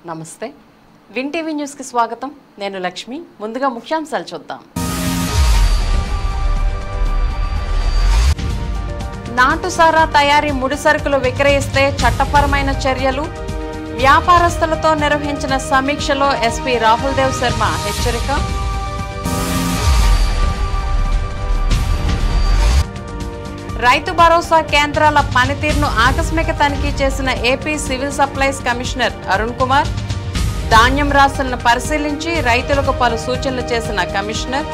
నమస్తే win TV న్యూస్కి స్వాగతం నేను లక్ష్మి ముందుగా ముఖ్యాంశాలు చూద్దాం నాటుసారా తయారీ ముడి సరుకులు విక్రయిస్తే చట్టపరమైన చర్యలు వ్యాపారస్తులతో నిర్వహించిన సమీక్షలో ఎస్పీ రాహుల్ దేవ్ శర్మ హెచ్చరిక రైతు భరోసా కేంద్రాల పనితీరును ఆకస్మిక తనిఖీ చేసిన AP civil supplies commissioner Arun Kumar ధాన్యం రాశులను పరిశీలించి రైతులకు పలు సూచనలు చేసిన కమిషనర్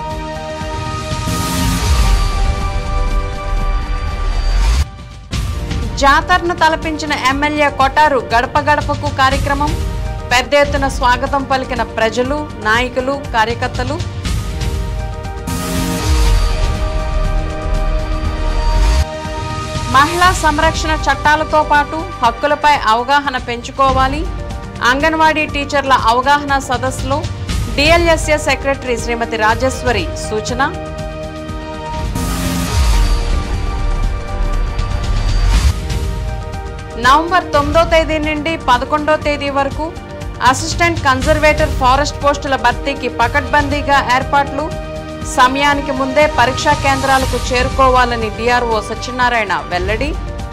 జాతరను తలపించిన ఎమ్మెల్యే కొటారు గడప గడపకు కార్యక్రమం పెద్ద ఎత్తున స్వాగతం పలికిన ప్రజలు నాయకులు కార్యకర్తలు మహిళా సంరక్షణ చట్టాలతో పాటు హక్కులపై అవగాహన పెంచుకోవాలి అంగన్వాడీ టీచర్ల అవగాహన సదస్సులో డిఎల్ఎస్ఏ సెక్రటరీ శ్రీమతి రాజేశ్వరి సూచన నవంబర్ తొమ్మిదో తేదీ నుండి పదకొండో తేదీ వరకు అసిస్టెంట్ కన్జర్వేటర్ ఫారెస్ట్ పోస్టుల భర్తీకి పకడ్బందీగా ఏర్పాట్లు సమయానికి ముందే పరీక్షా కేంద్రాలకు చేరుకోవాలని డిఆర్ఓ సత్యనారాయణ వెల్లడి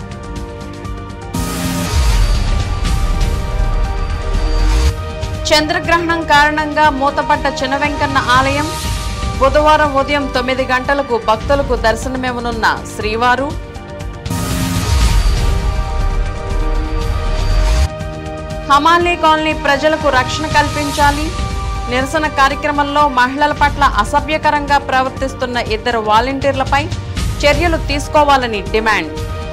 చంద్రగ్రహణం కారణంగా మూతపడ్డ చినవెంకన్న ఆలయం బుధవారం ఉదయం తొమ్మిది గంటలకు భక్తులకు దర్శనమివ్వనున్న శ్రీవారు హమాలీ కాలనీ ప్రజలకు రక్షణ కల్పించాలి నిరసన కార్యక్రమంలో మహిళల పట్ల అసభ్యకరంగా ప్రవర్తిస్తున్న ఇద్దరు వాలంటీర్లపై చర్యలు తీసుకోవాలని డిమాండ్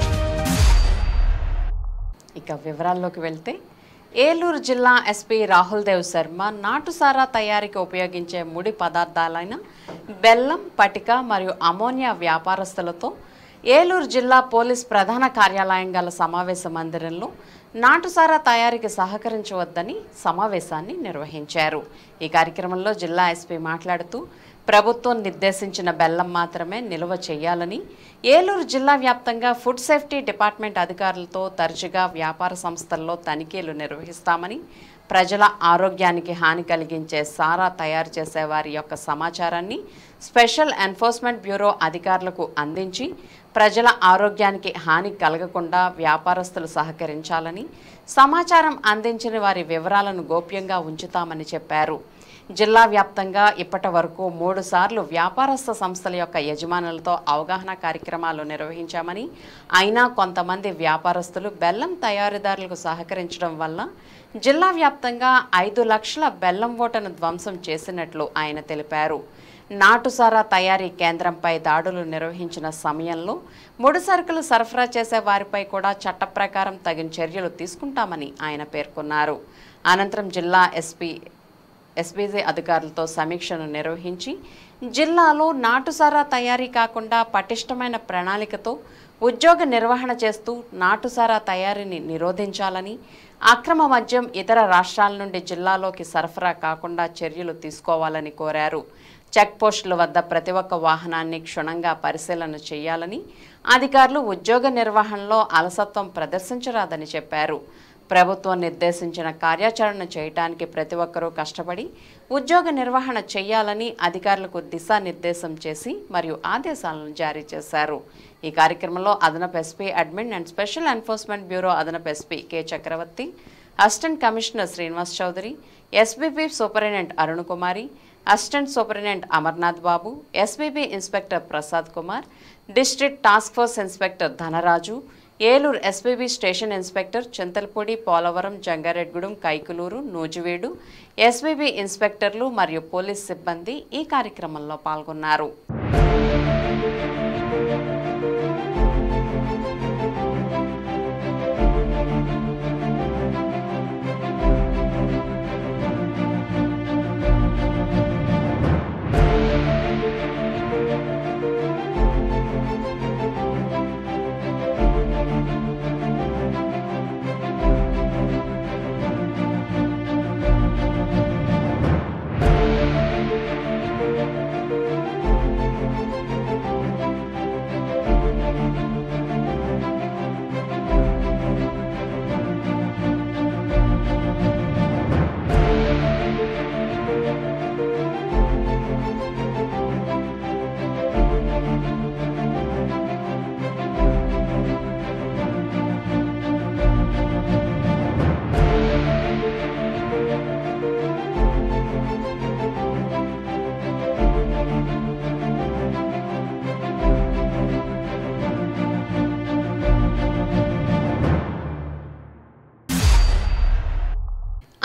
ఇక వివరాల్లోకి వెళ్తే ఏలూరు జిల్లా ఎస్పీ రాహుల్ దేవ్ శర్మ నాటుసారా తయారీకి ఉపయోగించే ముడి పదార్థాలైన బెల్లం పటిక మరియు అమోనియా వ్యాపారస్తులతో ఏలూరు జిల్లా పోలీస్ ప్రధాన కార్యాలయం గల సమావేశ మందిరంలో నాటుసారా తయారీకి సహకరించవద్దని సమావేశాన్ని నిర్వహించారు ఈ కార్యక్రమంలో జిల్లా ఎస్పీ మాట్లాడుతూ ప్రభుత్వం నిర్దేశించిన బెల్లం మాత్రమే నిల్వ చేయాలని ఏలూరు జిల్లా వ్యాప్తంగా ఫుడ్ సేఫ్టీ డిపార్ట్మెంట్ అధికారులతో తరచుగా వ్యాపార సంస్థల్లో తనిఖీలు నిర్వహిస్తామని ప్రజల ఆరోగ్యానికి హాని కలిగించే సారా తయారు చేసే వారి యొక్క సమాచారాన్ని స్పెషల్ ఎన్ఫోర్స్మెంట్ బ్యూరో అధికారులకు అందించి ప్రజల ఆరోగ్యానికి హాని కలగకుండా వ్యాపారస్తులు సహకరించాలని సమాచారం అందించిన వారి వివరాలను గోప్యంగా ఉంచుతామని చెప్పారు జిల్లా వ్యాప్తంగా ఇప్పటి వరకు మూడు సార్లు వ్యాపారస్థ సంస్థల యొక్క యజమానులతో అవగాహన కార్యక్రమాలు నిర్వహించామని అయినా కొంతమంది వ్యాపారస్తులు బెల్లం తయారీదారులకు సహకరించడం వల్ల జిల్లా వ్యాప్తంగా ఐదు లక్షల బెల్లం ఓటను ధ్వంసం చేసినట్లు ఆయన తెలిపారు నాటుసారా తయారీ కేంద్రంపై దాడులు నిర్వహించిన సమయంలో ముడి సరుకులు సరఫరా చేసే వారిపై కూడా చట్ట ప్రకారం తగిన చర్యలు తీసుకుంటామని ఆయన పేర్కొన్నారు అనంతరం జిల్లా ఎస్పీ ఎస్బీజీ అధికారులతో సమీక్షను నిర్వహించి జిల్లాలో నాటుసారా తయారీ కాకుండా పటిష్టమైన ప్రణాళికతో ఉద్యోగ నిర్వహణ చేస్తూ నాటుసారా తయారీని నిరోధించాలని అక్రమ మద్యం ఇతర రాష్ట్రాల నుండి జిల్లాలోకి సరఫరా కాకుండా చర్యలు తీసుకోవాలని కోరారు చెక్ పోస్టుల వద్ద ప్రతి ఒక్క వాహనాన్ని క్షుణ్ణంగా పరిశీలన చేయాలని అధికారులు ఉద్యోగ నిర్వహణలో అలసత్వం ప్రదర్శించరాదని చెప్పారు ప్రభుత్వం నిర్దేశించిన కార్యాచరణ చేయడానికి ప్రతి ఒక్కరూ కష్టపడి ఉద్యోగ నిర్వహణ చేయాలని అధికారులకు దిశానిర్దేశం చేసి మరియు ఆదేశాలను జారీ చేశారు ఈ కార్యక్రమంలో అదనపు SP admin and special enforcement bureau అదనపు SP K Chakravarthi assistant commissioner Srinivas Chowdary SBP superintendent Arun Kumari assistant superintendent Amarnath Babu SBB inspector Prasad Kumar district task force inspector Dhanaraju Eluru SBB station inspector Chintalapudi Polavaram Jangareddygudem Kaikaluru Nuzvid SBB ఇన్స్పెక్టర్లు మరియు పోలీస్ సిబ్బంది ఈ కార్యక్రమంలో పాల్గొన్నారు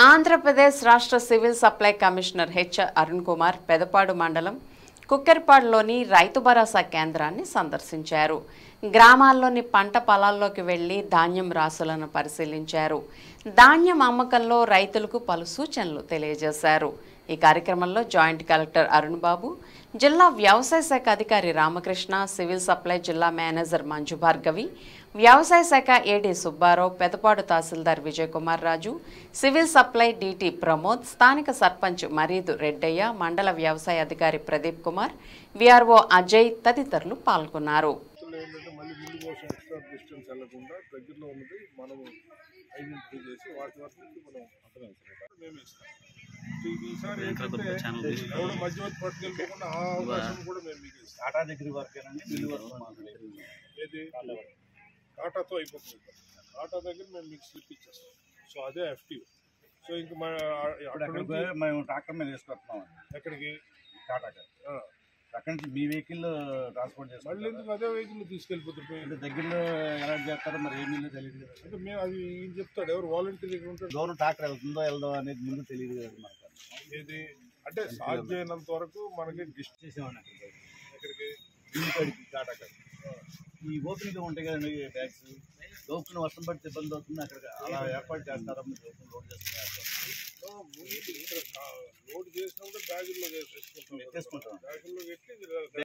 ఆంధ్రప్రదేశ్ రాష్ట్ర civil supply commissioner H Arun Kumar Pedapadu మండలం కుక్కెరపాడులోని రైతు భరోసా కేంద్రాన్ని సందర్శించారు గ్రామాల్లోని పంట పొలాల్లోకి వెళ్లి ధాన్యం రాసులను పరిశీలించారు ధాన్యం అమ్మకంలో రైతులకు పలు సూచనలు తెలియజేశారు ఈ కార్యక్రమంలో జాయింట్ కలెక్టర్ అరుణ్ బాబు జిల్లా వ్యవసాయ శాఖ అధికారి రామకృష్ణ సివిల్ సప్లై జిల్లా మేనేజర్ మంజు భార్గవి వ్యవసాయ శాఖ ఏడీ సుబ్బారావు పెదపాడు తహసీల్దార్ Vijaykumar Raju civil supply DT Pramod స్థానిక సర్పంచ్ మరీదు రెడ్డయ్య మండల వ్యవసాయ అధికారి ప్రదీప్ కుమార్ విఆర్ఓ అజయ్ తదితరులు పాల్గొన్నారు అసలు ఏంటంటే మళ్ళీ ముందు కోసం ఎక్స్ట్రా డిస్టెన్స్ వెళ్ళకుండా దగ్గరలో ఉన్నది మనము ఐడెంటిఫై చేసి వాటి వరకు మనం మేము ఇస్తాం సో ఇది ఈసారి ఏంటంటే ఎవడో మధ్యవర్తి పట్టుకెళ్ళిపోకుండా ఆ అవకాశం కూడా మేము మీకు ఇస్తాం టాటా దగ్గర వరకేనండి మిల్లు వరకు మాకు లేదు. ఏది కాటాతో అయిపోతుంది కాటా దగ్గర మేము మీకు స్లిప్ ఇచ్చేస్తాం సో అదే ఎఫ్టీవ్ సో ఇంక మన ఇప్పుడు అక్కడ అక్కడికి నుంచి పోయి మేము ట్రాక్టర్ మీద వేసుకొస్తున్నాం ఎక్కడికి టాటాకి ఆ, అక్కడి నుంచి మీ వెహికల్ ట్రాన్స్పోర్ట్ మళ్ళీ చేసుకుంటాం ఎందుకు అదే వెహికల్ తీసుకెళ్ళిపోతుంటే అంటే దగ్గరలో ఎలా చేస్తారో మరి ఏ మిల్లు తెలియదు కదా అంటే మేము అది ఈయన చెప్తాడు ఎవరు వాలంటీర్ దగ్గర ఉంటాడు దూరం ట్రాక్టర్ వెళ్తుందో వెళ్దో అనేది ముందు తెలియదు కదా మనకు ఏది అంటే సాధ్యమైనంత వరకు మనకి డిస్ట్ చేసేవాడిని అక్కడికి ఎక్కడికి ఇల్లు కాడికి టాటాకి ఈ ఓపెన్గా ఉంటాయి కదండి బ్యాగ్స్ లోపల వర్షం పడితే ఇబ్బంది అవుతుంది అక్కడ అలా ఏర్పాటు చేస్తారా మీరు ఓపెన్ లోడ్ చేస్తున్నారు ఆ, ముందు ఇక్కడ ఆ, లోడ్ చేసినప్పుడు బ్యాగుల్లో వేసుకుంటాం ఎత్తేసుకుంటాం. బ్యాగుల్లో పెట్టి ఇది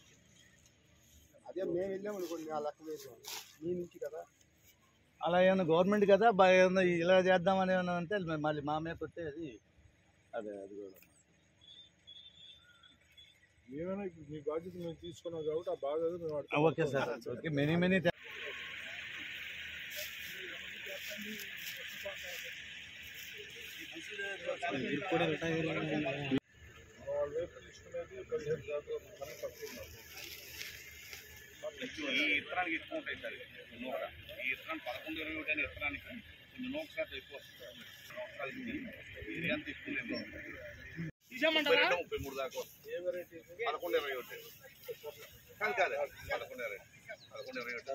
అదే మేము వెళ్ళాం అనుకోండి ఆ లెక్క వేసాం మీ నుంచి కదా అలా ఏమైనా గవర్నమెంట్ కదా బా ఏమన్నా ఇలా చేద్దామని ఏమైనా అంటే మళ్ళీ మా మీద కొట్టే అది అదే అది కూడా ఏమైనా ఇప్పుడు మీ బాధ్యత మేము తీసుకున్నాం కాబట్టి ఆ బాధ్యత మేము వాడికి okay sir okay many many వాళ్ళ వైపు తీసుకునేది పదిహేను శాతం కన్నా తక్కువ ఉన్నది. ఈ ఇత్తనానికి ఎక్కువ ఉంటాయి సార్ నూక ఈ ఇత్తనాన్ని పదకొండు ఇరవై ఒకటి అనే ఇత్తనానికి కొంచెం నూక శాతం ఎక్కువ వస్తుంది నూకసాలకి ఏరియా అంతా ఎక్కువ లేదు ముప్పై రెండు ముప్పై మూడు దాకా వస్తుంది ఏ వెరైటీ పదకొండు ఇరవై ఒకటి కాదు కాదు పదకొండు ఇరవై పదకొండు ఇరవై ఒకటి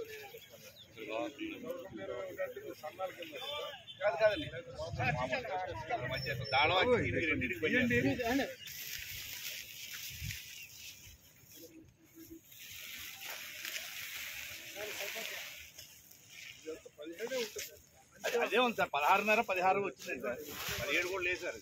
సన్నాల కింద కాదు కాదండి మామూలుగా మధ్య దాడవాకి ఇది రెండింటికి పనిచేస్తుంది. అదే అదే ఉంది సార్ పదహారున్నర పదహారు వచ్చింది సార్ పదిహేడు కూడా లేదు సార్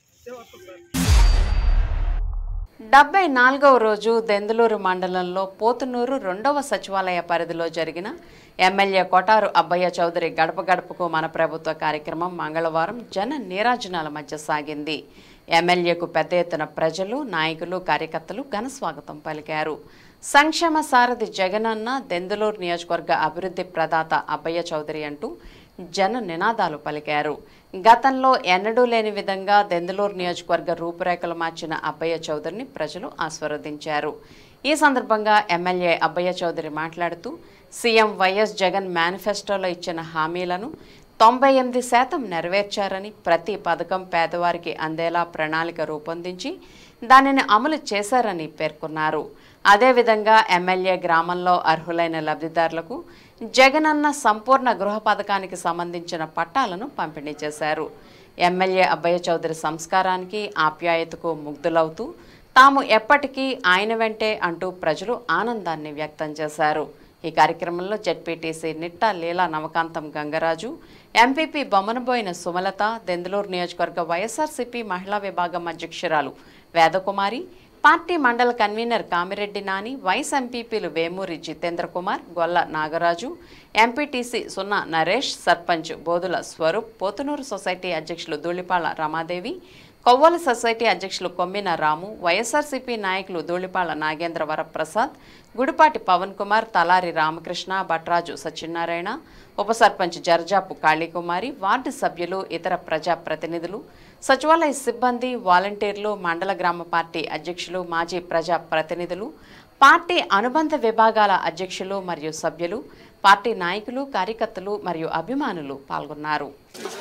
డెబ్బై నాలుగవ రోజు దెందులూరు మండలంలో పోతునూరు రెండవ సచివాలయ పరిధిలో జరిగిన ఎమ్మెల్యే కొటారు అబ్బయ్య చౌదరి గడప గడపకు మన ప్రభుత్వ కార్యక్రమం మంగళవారం జన నీరాజనాల మధ్య సాగింది ఎమ్మెల్యేకు పెద్ద ఎత్తున ప్రజలు నాయకులు కార్యకర్తలు ఘన స్వాగతం పలికారు సంక్షేమ సారథి జగనన్న దెందులూరు నియోజకవర్గ అభివృద్ధి ప్రదాత అబ్బయ్య చౌదరి అంటూ జన నినాదాలు పలికారు గతంలో ఎన్నడూ లేని విధంగా దెందులూరు నియోజకవర్గ రూపురేఖలు మార్చిన అబ్బయ్య చౌదరిని ప్రజలు ఆస్వాదించారు ఈ సందర్భంగా ఎమ్మెల్యే అబ్బయ్య చౌదరి మాట్లాడుతూ సీఎం వైఎస్ జగన్ మేనిఫెస్టోలో ఇచ్చిన హామీలను తొంభై ఎనిమిది శాతం నెరవేర్చారని ప్రతి పథకం పేదవారికి అందేలా ప్రణాళిక రూపొందించి దానిని అమలు చేశారని పేర్కొన్నారు అదేవిధంగా ఎమ్మెల్యే గ్రామంలో అర్హులైన లబ్ధిదారులకు జగనన్న సంపూర్ణ గృహ పథకానికి సంబంధించిన పట్టాలను పంపిణీ చేశారు ఎమ్మెల్యే అబ్బయ్య చౌదరి సంస్కారానికి ఆప్యాయతకు ముగ్ధులవుతూ తాము ఎప్పటికీ ఆయన వెంటే అంటూ ప్రజలు ఆనందాన్ని వ్యక్తం చేశారు ఈ కార్యక్రమంలో జెడ్పీటీసీ నిట్టా లీలా నవకాంతం గంగరాజు ఎంపీపీ బొమ్మనబోయిన సుమలత దెందులూరు నియోజకవర్గ వైఎస్ఆర్సీపీ మహిళా విభాగం అధ్యక్షురాలు వేదకుమారి పార్టీ మండల కన్వీనర్ కామిరెడ్డి నాని వైస్ ఎంపీపీలు వేమూరి జితేంద్ర కుమార్ గొల్ల నాగరాజు ఎంపీటీసీ సున్నా నరేష్ సర్పంచ్ బోధుల స్వరూప్ పోతునూరు సొసైటీ అధ్యక్షులు ధూళిపాళ రమాదేవి కొవ్వల సొసైటీ అధ్యక్షులు కొమ్మిన రాము వైఎస్ఆర్సీపీ నాయకులు ధూళిపాళ నాగేంద్ర వరప్రసాద్ గుడిపాటి పవన్ కుమార్ తలారి రామకృష్ణ భట్రాజు సత్యనారాయణ ఉప సర్పంచ్ జర్జాపు కాళీకుమారి వార్డు సభ్యులు ఇతర ప్రజా ప్రతినిధులు సచివాలయ సిబ్బంది వాలంటీర్లు మండల గ్రామ పార్టీ అధ్యక్షులు మాజీ ప్రజా ప్రతినిధులు పార్టీ అనుబంధ విభాగాల అధ్యక్షులు మరియు సభ్యులు పార్టీ నాయకులు కార్యకర్తలు మరియు అభిమానులు పాల్గొన్నారు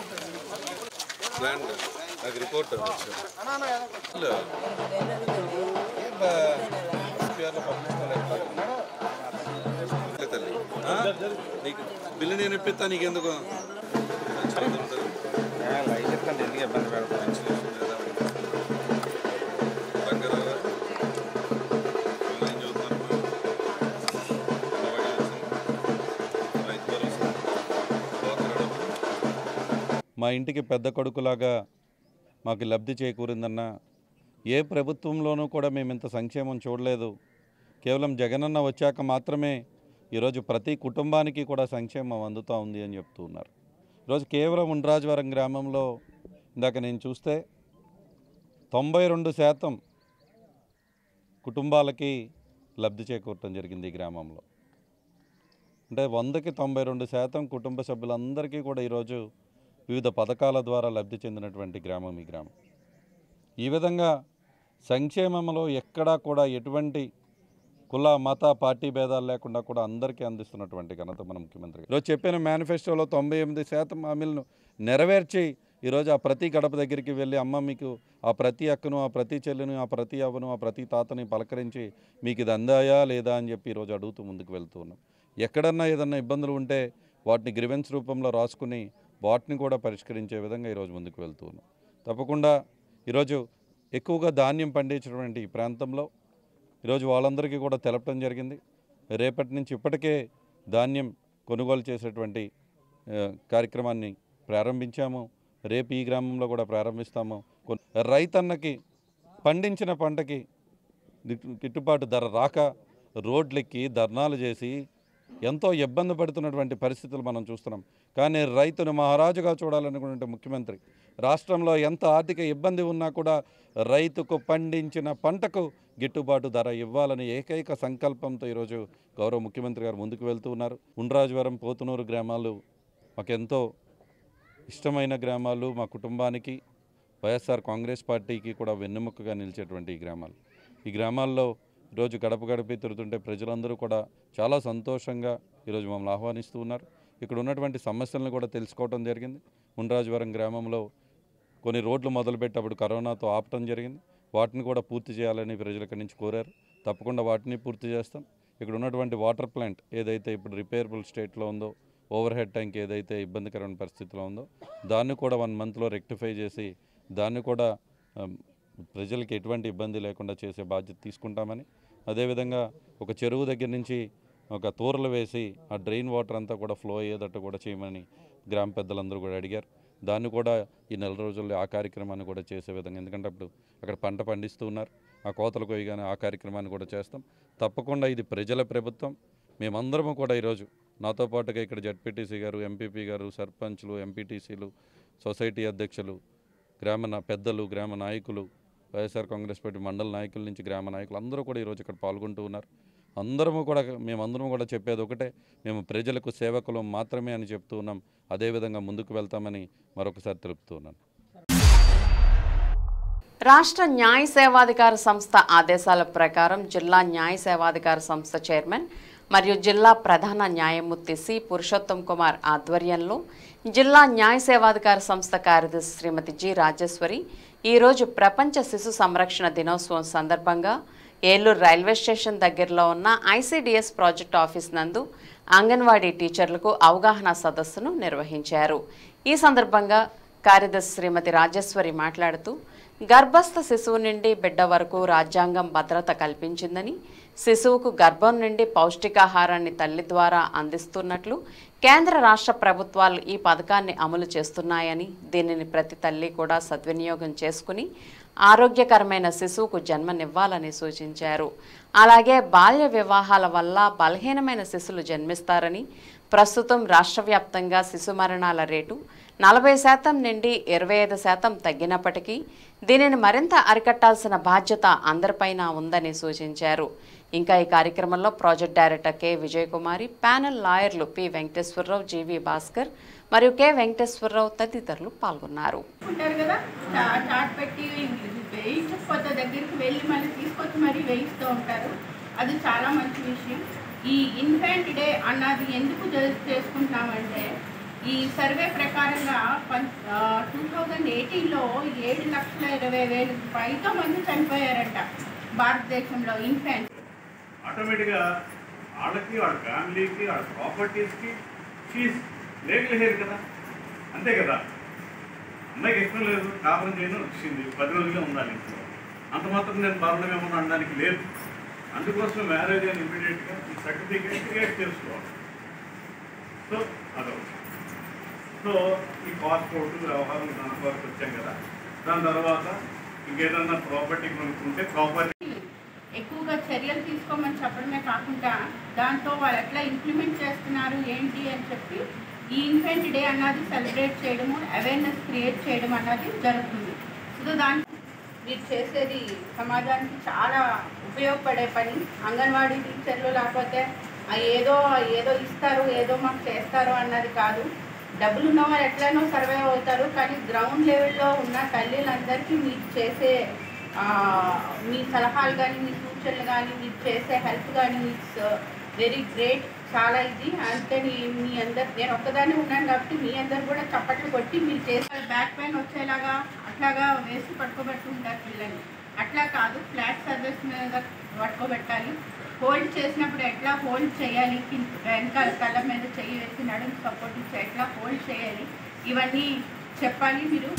ప్లాన్ నాకు రిపోర్ట్ వచ్చింది తల్లి ఆ? నీకు బిల్లు నేను ఇప్పిస్తా నీకెందుకు మా ఇంటికి పెద్ద కొడుకులాగా మాకు లబ్ధి చేకూరిందన్న ఏ ప్రభుత్వంలోనూ కూడా మేము ఇంత సంక్షేమం చూడలేదు కేవలం జగనన్న వచ్చాక మాత్రమే ఈరోజు ప్రతి కుటుంబానికి కూడా సంక్షేమం అందుతూ ఉంది అని చెప్తూ ఉన్నారు ఈరోజు కేవలం ఉండ్రాజవరం గ్రామంలో ఇందాక నేను చూస్తే తొంభై రెండు శాతం కుటుంబాలకి లబ్ధి చేకూరటం జరిగింది ఈ గ్రామంలో అంటే వందకి తొంభై రెండు శాతం కుటుంబ సభ్యులందరికీ కూడా ఈరోజు వివిధ పథకాల ద్వారా లబ్ధి చెందినటువంటి గ్రామం ఈ గ్రామం ఈ విధంగా సంక్షేమంలో ఎక్కడా కూడా ఎటువంటి కుల మత పార్టీ భేదాలు లేకుండా కూడా అందరికీ అందిస్తున్నటువంటి ఘనత మన ముఖ్యమంత్రి ఈరోజు చెప్పిన మేనిఫెస్టోలో తొంభై ఎనిమిది శాతం హామీలను నెరవేర్చి ఈరోజు ఆ ప్రతి గడప దగ్గరికి వెళ్ళి అమ్మ మీకు ఆ ప్రతి అక్కను ఆ ప్రతి చెల్లిని ఆ ప్రతి అవ్వను ఆ ప్రతి తాతని పలకరించి మీకు ఇది అందాయా లేదా అని చెప్పి ఈరోజు అడుగుతూ ముందుకు వెళ్తూ ఉన్నాం ఎక్కడన్నా ఏదన్నా ఇబ్బందులు ఉంటే వాటిని గ్రివెన్స్ రూపంలో రాసుకుని వాటిని కూడా పరిష్కరించే విధంగా ఈరోజు ముందుకు వెళ్తూ ఉన్నాం తప్పకుండా ఈరోజు ఎక్కువగా ధాన్యం పండించినటువంటి ఈ ప్రాంతంలో ఈరోజు వాళ్ళందరికీ కూడా తెలపడం జరిగింది రేపటి నుంచి ఇప్పటికే ధాన్యం కొనుగోలు చేసేటువంటి ఆ, కార్యక్రమాన్ని ప్రారంభించాము రేపు ఈ గ్రామంలో కూడా ప్రారంభిస్తాము కొన్- రైతన్నకి పండించిన పంటకి గిట్టు- గిట్టుబాటు ధర రాక రోడ్లెక్కి ధర్నాలు చేసి ఎంతో ఇబ్బంది పడుతున్నటువంటి పరిస్థితులు మనం చూస్తున్నాం కానీ రైతును మహారాజుగా చూడాలనుకునే ముఖ్యమంత్రి రాష్ట్రంలో ఎంత ఆర్థిక ఇబ్బంది ఉన్నా కూడా రైతుకు పండించిన పంటకు గిట్టుబాటు ధర ఇవ్వాలని ఏకైక సంకల్పంతో ఈరోజు గౌరవ ముఖ్యమంత్రి గారు ముందుకు వెళ్తూ ఉన్నారు ఉండ్రాజవరం పోతునూరు గ్రామాలు మాకెంతో ఇష్టమైన గ్రామాలు మా కుటుంబానికి వైఎస్ఆర్ కాంగ్రెస్ పార్టీకి కూడా వెన్నెముకగా నిలిచేటువంటి ఈ గ్రామాలు ఈ గ్రామాల్లో ఈరోజు గడప గడపి తిరుగుతుంటే ప్రజలందరూ కూడా చాలా సంతోషంగా ఈరోజు మమ్మల్ని ఆహ్వానిస్తూ ఉన్నారు ఇక్కడ ఉన్నటువంటి సమస్యలను కూడా తెలుసుకోవడం జరిగింది ఉండ్రాజవరం గ్రామంలో కొన్ని రోడ్లు మొదలుపెట్టి అప్పుడు కరోనాతో ఆపటం జరిగింది వాటిని కూడా పూర్తి చేయాలని ప్రజలు ఇక్కడి నుంచి కోరారు తప్పకుండా వాటిని పూర్తి చేస్తాం ఇక్కడ ఉన్నటువంటి వాటర్ ప్లాంట్ ఏదైతే ఇప్పుడు రిపేరబుల్ స్టేట్లో ఉందో ఓవర్ హెడ్ ట్యాంక్ ఏదైతే ఇబ్బందికరమైన పరిస్థితిలో ఉందో దాన్ని కూడా వన్ మంత్లో రెక్టిఫై చేసి దాన్ని కూడా ఆమ్, ప్రజలకి ఎటువంటి ఇబ్బంది లేకుండా చేసే బాధ్యత తీసుకుంటామని అదేవిధంగా ఒక చెరువు దగ్గర నుంచి ఒక తూరలు వేసి ఆ డ్రైన్ వాటర్ అంతా కూడా ఫ్లో అయ్యేటట్టు కూడా చేయమని గ్రామ పెద్దలందరూ కూడా అడిగారు దాన్ని కూడా ఈ నెల రోజుల్లో ఆ కార్యక్రమాన్ని కూడా చేసే విధంగా ఎందుకంటే అప్పుడు అక్కడ పంట పండిస్తూ ఉన్నారు ఆ కోతలు కొయ్యగానే ఆ కార్యక్రమాన్ని కూడా చేస్తాం తప్పకుండా ఇది ప్రజల ప్రభుత్వం మేమందరము కూడా ఈరోజు నాతో పాటుగా ఇక్కడ జడ్పీటీసీ గారు ఎంపీపీ గారు సర్పంచ్లు ఎంపీటీసీలు సొసైటీ అధ్యక్షులు గ్రామ నా- పెద్దలు గ్రామ నాయకులు వైఎస్ఆర్ కాంగ్రెస్ పార్టీ మండల నాయకుల నుంచి గ్రామ నాయకులు అందరూ కూడా ఈరోజు ఇక్కడ పాల్గొంటూ ఉన్నారు అందరము కూడా మేమందరం కూడా చెప్పేది ఒకటే మేము ప్రజలకు సేవకులు మాత్రమే అని చెప్తూ ఉన్నాం అదేవిధంగా ముందుకు వెళ్తామని మరొకసారి తెలుపుతూ ఉన్నాను రాష్ట్ర న్యాయ సేవాధికార సంస్థ ఆదేశాల ప్రకారం జిల్లా న్యాయ సేవాధికార సంస్థ చైర్మన్ మరియు జిల్లా ప్రధాన న్యాయమూర్తి సి పురుషోత్తం కుమార్ ఆధ్వర్యంలో జిల్లా న్యాయ సేవాధికార సంస్థ కార్యదర్శి శ్రీమతి జి రాజేశ్వరి ఈరోజు ప్రపంచ శిశు సంరక్షణ దినోత్సవం సందర్భంగా ఏలూరు రైల్వే స్టేషన్ దగ్గరలో ఉన్న ఐసీడీఎస్ ప్రాజెక్ట్ ఆఫీస్ నందు అంగన్వాడీ టీచర్లకు అవగాహన సదస్సును నిర్వహించారు ఈ సందర్భంగా కార్యదర్శి శ్రీమతి రాజేశ్వరి మాట్లాడుతూ గర్భస్థ శిశువు నుండి బిడ్డ వరకు రాజ్యాంగం భద్రత కల్పించిందని శిశువుకు గర్భం నుండి పౌష్టికాహారాన్ని తల్లి ద్వారా అందిస్తున్నట్లు కేంద్ర రాష్ట్ర ప్రభుత్వాలు ఈ పథకాన్ని అమలు చేస్తున్నాయని దీనిని ప్రతి తల్లి కూడా సద్వినియోగం చేసుకుని ఆరోగ్యకరమైన శిశువుకు జన్మనివ్వాలని సూచించారు అలాగే బాల్య వివాహాల వల్ల బలహీనమైన శిశువులు జన్మిస్తారని ప్రస్తుతం రాష్ట్ర వ్యాప్తంగా శిశు మరణాల రేటు నలభై శాతం నుండి ఇరవై ఐదు శాతం తగ్గినప్పటికీ దీనిని మరింత అరికట్టాల్సిన బాధ్యత అందరిపైన ఉందని సూచించారు ఇంకా ఈ కార్యక్రమంలో project director K Vijayakumari panel లాయర్లు పి వెంకటేశ్వరరావు జీవి భాస్కర్ మరియు కె వెంకటేశ్వరరావు తదితరులు పాల్గొన్నారు ఉంటారు కదా చా- చాట్ పెట్టి వేయించకపోతే దగ్గరికి వెళ్ళి మళ్ళీ తీసుకొచ్చి మరీ వేయిస్తూ ఉంటారు అది చాలా మంచి విషయం ఈ ఇన్ఫెంట్ డే అన్నది ఎందుకు చే- చేసుకుంటామంటే ఈ సర్వే ప్రకారంగా టూ థౌజండ్ ఎయిటీన్లో ఏడు లక్షల ఇరవై వేలు పైగా మంది చనిపోయారంట భారతదేశంలో ఇన్ఫెంట్ ఆటోమేటిక్గా వాళ్ళకి వాళ్ళ ఫ్యామిలీకి వాళ్ళ ప్రాపర్టీస్కి ఫీజ్ లీగల్ హెయిర్ కదా అంతే కదా అమ్మాయికి ఇష్టం లేదు కాపురం చేయను వచ్చింది పది రోజులే ఉండాలి ఇంట్లో అంత మాత్రం నేను బాధలు ఏమన్నా అనడానికి లేదు అందుకోసం మ్యారేజ్ అని ఇమీడియట్గా ఈ సర్టిఫికేట్ క్రియేట్ చేసుకోవాలి సో అదొకటి సో ఈ పాస్పోర్ట్ వ్యవహారం దాని వరకు వచ్చాం కదా దాని తర్వాత ఇంకేదన్నా ప్రాపర్టీ కొనుక్కుంటే ప్రాపర్టీ ఎక్కువగా చర్యలు తీసుకోమని చెప్పడమే కాకుండా దాంతో వాళ్ళు ఎట్లా ఇంప్లిమెంట్ చేస్తున్నారు ఏంటి అని చెప్పి ఈ ఇన్ఫెంట్ డే అన్నది సెలబ్రేట్ చేయడము అవేర్నెస్ క్రియేట్ చేయడం అన్నది జరుగుతుంది సో దాని మీరు చేసేది సమాజానికి చాలా ఉపయోగపడే పని అంగన్వాడీ టీచర్లు లేకపోతే ఆ ఏదో ఏదో ఇస్తారు ఏదో మాకు చేస్తారు అన్నది కాదు డబ్బులు ఉన్న వాళ్ళు ఎట్లనో సర్వైవ్ అవుతారు కానీ గ్రౌండ్ లెవెల్లో ఉన్న తల్లిలందరికీ మీరు చేసే ఆ, మీ సలహాలు కానీ మీ సూచనలు కానీ మీరు చేసే హెల్ప్ కానీ ఇట్స్ వెరీ గ్రేట్ చాలా ఇది అంటే మీ- మీ అందరు నేను ఒక్కదాన్ని ఉన్నాను కాబట్టి మీ అందరు కూడా చప్పట్లు కొట్టి మీరు చేసే బ్యాక్ పెయిన్ వచ్చేలాగా అట్లాగా వేసి పట్టుకోబెట్టి ఉంటారు పిల్లల్ని అట్లా కాదు ఫ్లాట్ సర్వీస్ మీద పట్టుకోబెట్టాలి హోల్డ్ చేసినప్పుడు ఎట్లా హోల్డ్ చేయాలి కింద వెనకాల తల మీద చెయ్యి వేసి నడుము సపోర్ట్ ఇచ్చి ఎట్లా హోల్డ్ చేయాలి ఇవన్నీ చెప్పాలి మీరు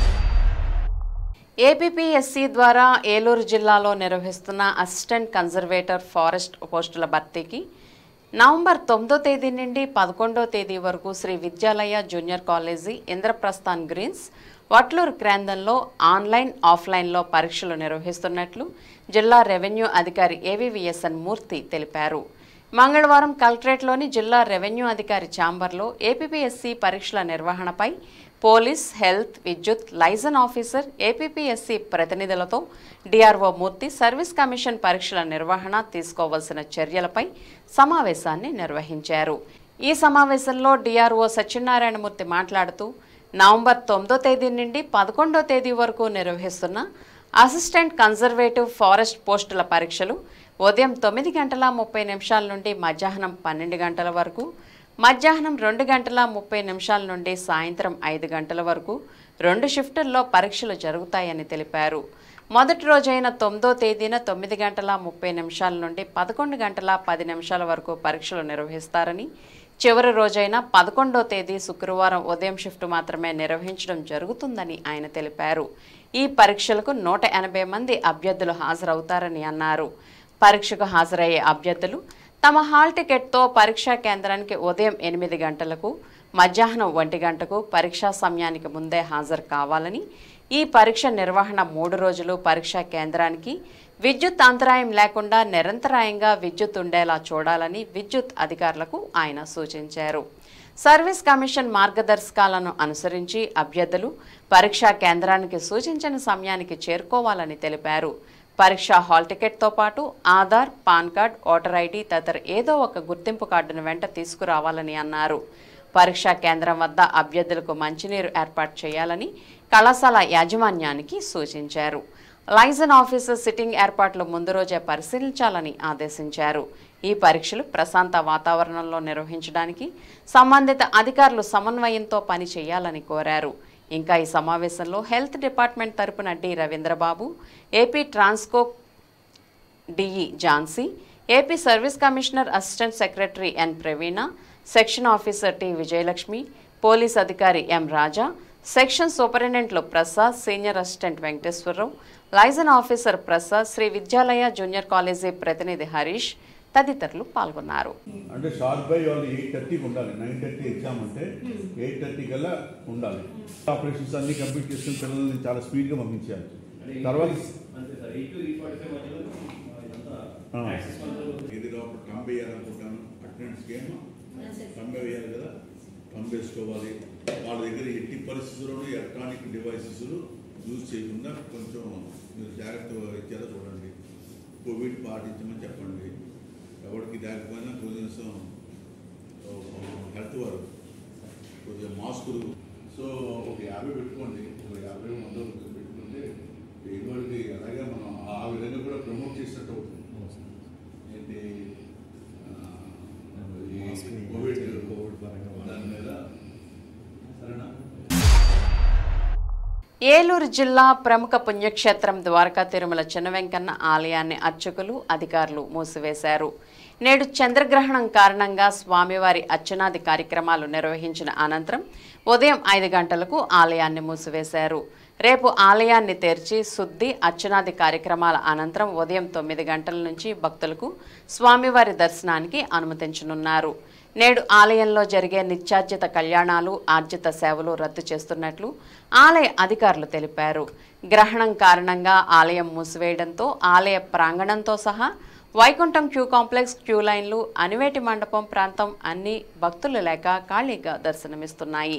ఏపీపీఎస్సీ ద్వారా ఏలూరు జిల్లాలో నిర్వహిస్తున్న అసిస్టెంట్ కన్జర్వేటర్ ఫారెస్ట్ పోస్టుల భర్తీకి నవంబర్ తొమ్మిదో తేదీ నుండి పదకొండో తేదీ వరకు Sri Vidyalaya junior college Indraprasthan greens Vatluru కేంద్రంలో ఆన్లైన్ ఆఫ్లైన్లో పరీక్షలు నిర్వహిస్తున్నట్లు జిల్లా రెవెన్యూ అధికారి ఏవివిఎస్ఎన్ మూర్తి తెలిపారు మంగళవారం కలెక్టరేట్లోని జిల్లా రెవెన్యూ అధికారి ఛాంబర్లో ఏపీపీఎస్సీ పరీక్షల నిర్వహణపై పోలీస్ హెల్త్ విద్యుత్ లైజన్ ఆఫీసర్ ఏపీపీఎస్సీ ప్రతినిధులతో డిఆర్ఓ మూర్తి సర్వీస్ కమిషన్ పరీక్షల నిర్వహణ తీసుకోవాల్సిన చర్యలపై సమావేశాన్ని నిర్వహించారు ఈ సమావేశంలో డిఆర్ఓ సత్యనారాయణమూర్తి మాట్లాడుతూ నవంబర్ తొమ్మిదో తేదీ నుండి పదకొండో తేదీ వరకు నిర్వహిస్తున్న అసిస్టెంట్ కన్జర్వేటివ్ ఫారెస్ట్ పోస్టుల పరీక్షలు ఉదయం తొమ్మిది గంటల ముప్పై నిమిషాల నుండి మధ్యాహ్నం పన్నెండు గంటల వరకు మధ్యాహ్నం రెండు గంటల ముప్పై నిమిషాల నుండి సాయంత్రం ఐదు గంటల వరకు రెండు షిఫ్టుల్లో పరీక్షలు జరుగుతాయని తెలిపారు మొదటి రోజైన తొమ్మిదో తేదీన తొమ్మిది గంటల ముప్పై నిమిషాల నుండి పదకొండు గంటల పది నిమిషాల వరకు పరీక్షలు నిర్వహిస్తారని చివరి రోజైన పదకొండో తేదీ శుక్రవారం ఉదయం షిఫ్ట్ మాత్రమే నిర్వహించడం జరుగుతుందని ఆయన తెలిపారు ఈ పరీక్షలకు నూట ఎనభై మంది అభ్యర్థులు హాజరవుతారని అన్నారు పరీక్షకు హాజరయ్యే అభ్యర్థులు తమ హాల్ టికెట్తో పరీక్షా కేంద్రానికి ఉదయం ఎనిమిది గంటలకు మధ్యాహ్నం ఒంటి గంటకు పరీక్షా సమయానికి ముందే హాజరు కావాలని ఈ పరీక్ష నిర్వహణ మూడు రోజులు పరీక్షా కేంద్రానికి విద్యుత్ అంతరాయం లేకుండా నిరంతరాయంగా విద్యుత్ ఉండేలా చూడాలని విద్యుత్ అధికారులకు ఆయన సూచించారు సర్వీస్ కమిషన్ మార్గదర్శకాలను అనుసరించి అభ్యర్థులు పరీక్షా కేంద్రానికి సూచించిన సమయానికి చేరుకోవాలని తెలిపారు పరీక్షా హాల్ టికెట్తో పాటు Aadhaar PAN card voter ID తదితర ఏదో ఒక గుర్తింపు కార్డును వెంట తీసుకురావాలని అన్నారు పరీక్షా కేంద్రం వద్ద అభ్యర్థులకు మంచినీరు ఏర్పాటు చేయాలని కళాశాల యాజమాన్యానికి సూచించారు లైజన్ ఆఫీసర్ సిట్టింగ్ ఏర్పాట్లు ముందు రోజే పరిశీలించాలని ఆదేశించారు ఈ పరీక్షలు ప్రశాంత వాతావరణంలో నిర్వహించడానికి సంబంధిత అధికారులు సమన్వయంతో పని చేయాలని కోరారు ఇంకా ఈ సమావేశంలో హెల్త్ డిపార్ట్మెంట్ తరపున D Ravindrababu AP Transco DE Jhansi AP service commissioner assistant secretary N Praveena section officer T Vijayalakshmi police అధికారి ఎం రాజా సెక్షన్ సూపరింటెండెంట్లు Prasad senior assistant Venkateswararao liaison officer Prasad Sri Vidyalaya junior college ప్రతినిధి హరీష్ తదితరులు పాల్గొన్నారు అంటే షార్ప్ బై వాళ్ళు ఎయిట్ థర్టీకి ఉండాలి నైన్ థర్టీ ఎగ్జామ్ అంటే ఎయిట్ థర్టీ కల్లా ఉండాలి ఆపరేషన్స్ అన్ని కంప్లీట్ చేసుకుని పిల్లల్ని చాలా స్పీడ్గా పంపించాలి తర్వాత ఆ. ఇది లోపల టంబ్ వేయాలనుకుంటాను అటెండెన్స్ గేమ్ టంబ్ వేయాలి కదా టంబ్ వేసుకోవాలి వాళ్ళ దగ్గర ఎట్టి పరిస్థితుల్లోనూ ఎలక్ట్రానిక్ డివైసెస్ యూజ్ చేయకుండా కొంచెం మీరు జాగ్రత్త ఇచ్చేలా చూడండి కోవిడ్ పాటించమని చెప్పండి ఎవరికి లేకపోయినా కొంచెం హెల్త్ వారు కొద్దిగా మాస్కులు సో ఒక యాభై పెట్టుకోండి ఒక యాభై వందలు పెట్టుకుంటే ఎటువంటి అలాగే మనం ఆ విధంగా కూడా ప్రమోట్ చేసినట్టు అవుతుంది ఏంటి ఆ, ఈ కోవిడ్ కోవిడ్ పరంగా దాని మీద సరేనా ఏలూరు జిల్లా ప్రముఖ పుణ్యక్షేత్రం ద్వారకా తిరుమల చిన్న వెంకన్న ఆలయాన్ని అర్చకులు అధికారులు మూసివేశారు నేడు చంద్రగ్రహణం కారణంగా స్వామివారి అర్చనాది కార్యక్రమాలు నిర్వహించిన అనంతరం ఉదయం ఐదు గంటలకు ఆలయాన్ని మూసివేశారు రేపు ఆలయాన్ని తెరిచి శుద్ధి అర్చనాది కార్యక్రమాల అనంతరం ఉదయం తొమ్మిది గంటల నుంచి భక్తులకు స్వామివారి దర్శనానికి అనుమతించనున్నారు నేడు ఆలయంలో జరిగే నిత్యార్జిత కళ్యాణాలు ఆర్జిత సేవలు రద్దు చేస్తున్నట్లు ఆలయ అధికారులు తెలిపారు గ్రహణం కారణంగా ఆలయం మూసివేయడంతో ఆలయ ప్రాంగణంతో సహా వైకుంఠం క్యూ కాంప్లెక్స్ క్యూ లైన్లు అనివేటి మండపం ప్రాంతం అన్ని భక్తులు లేక ఖాళీగా దర్శనమిస్తున్నాయి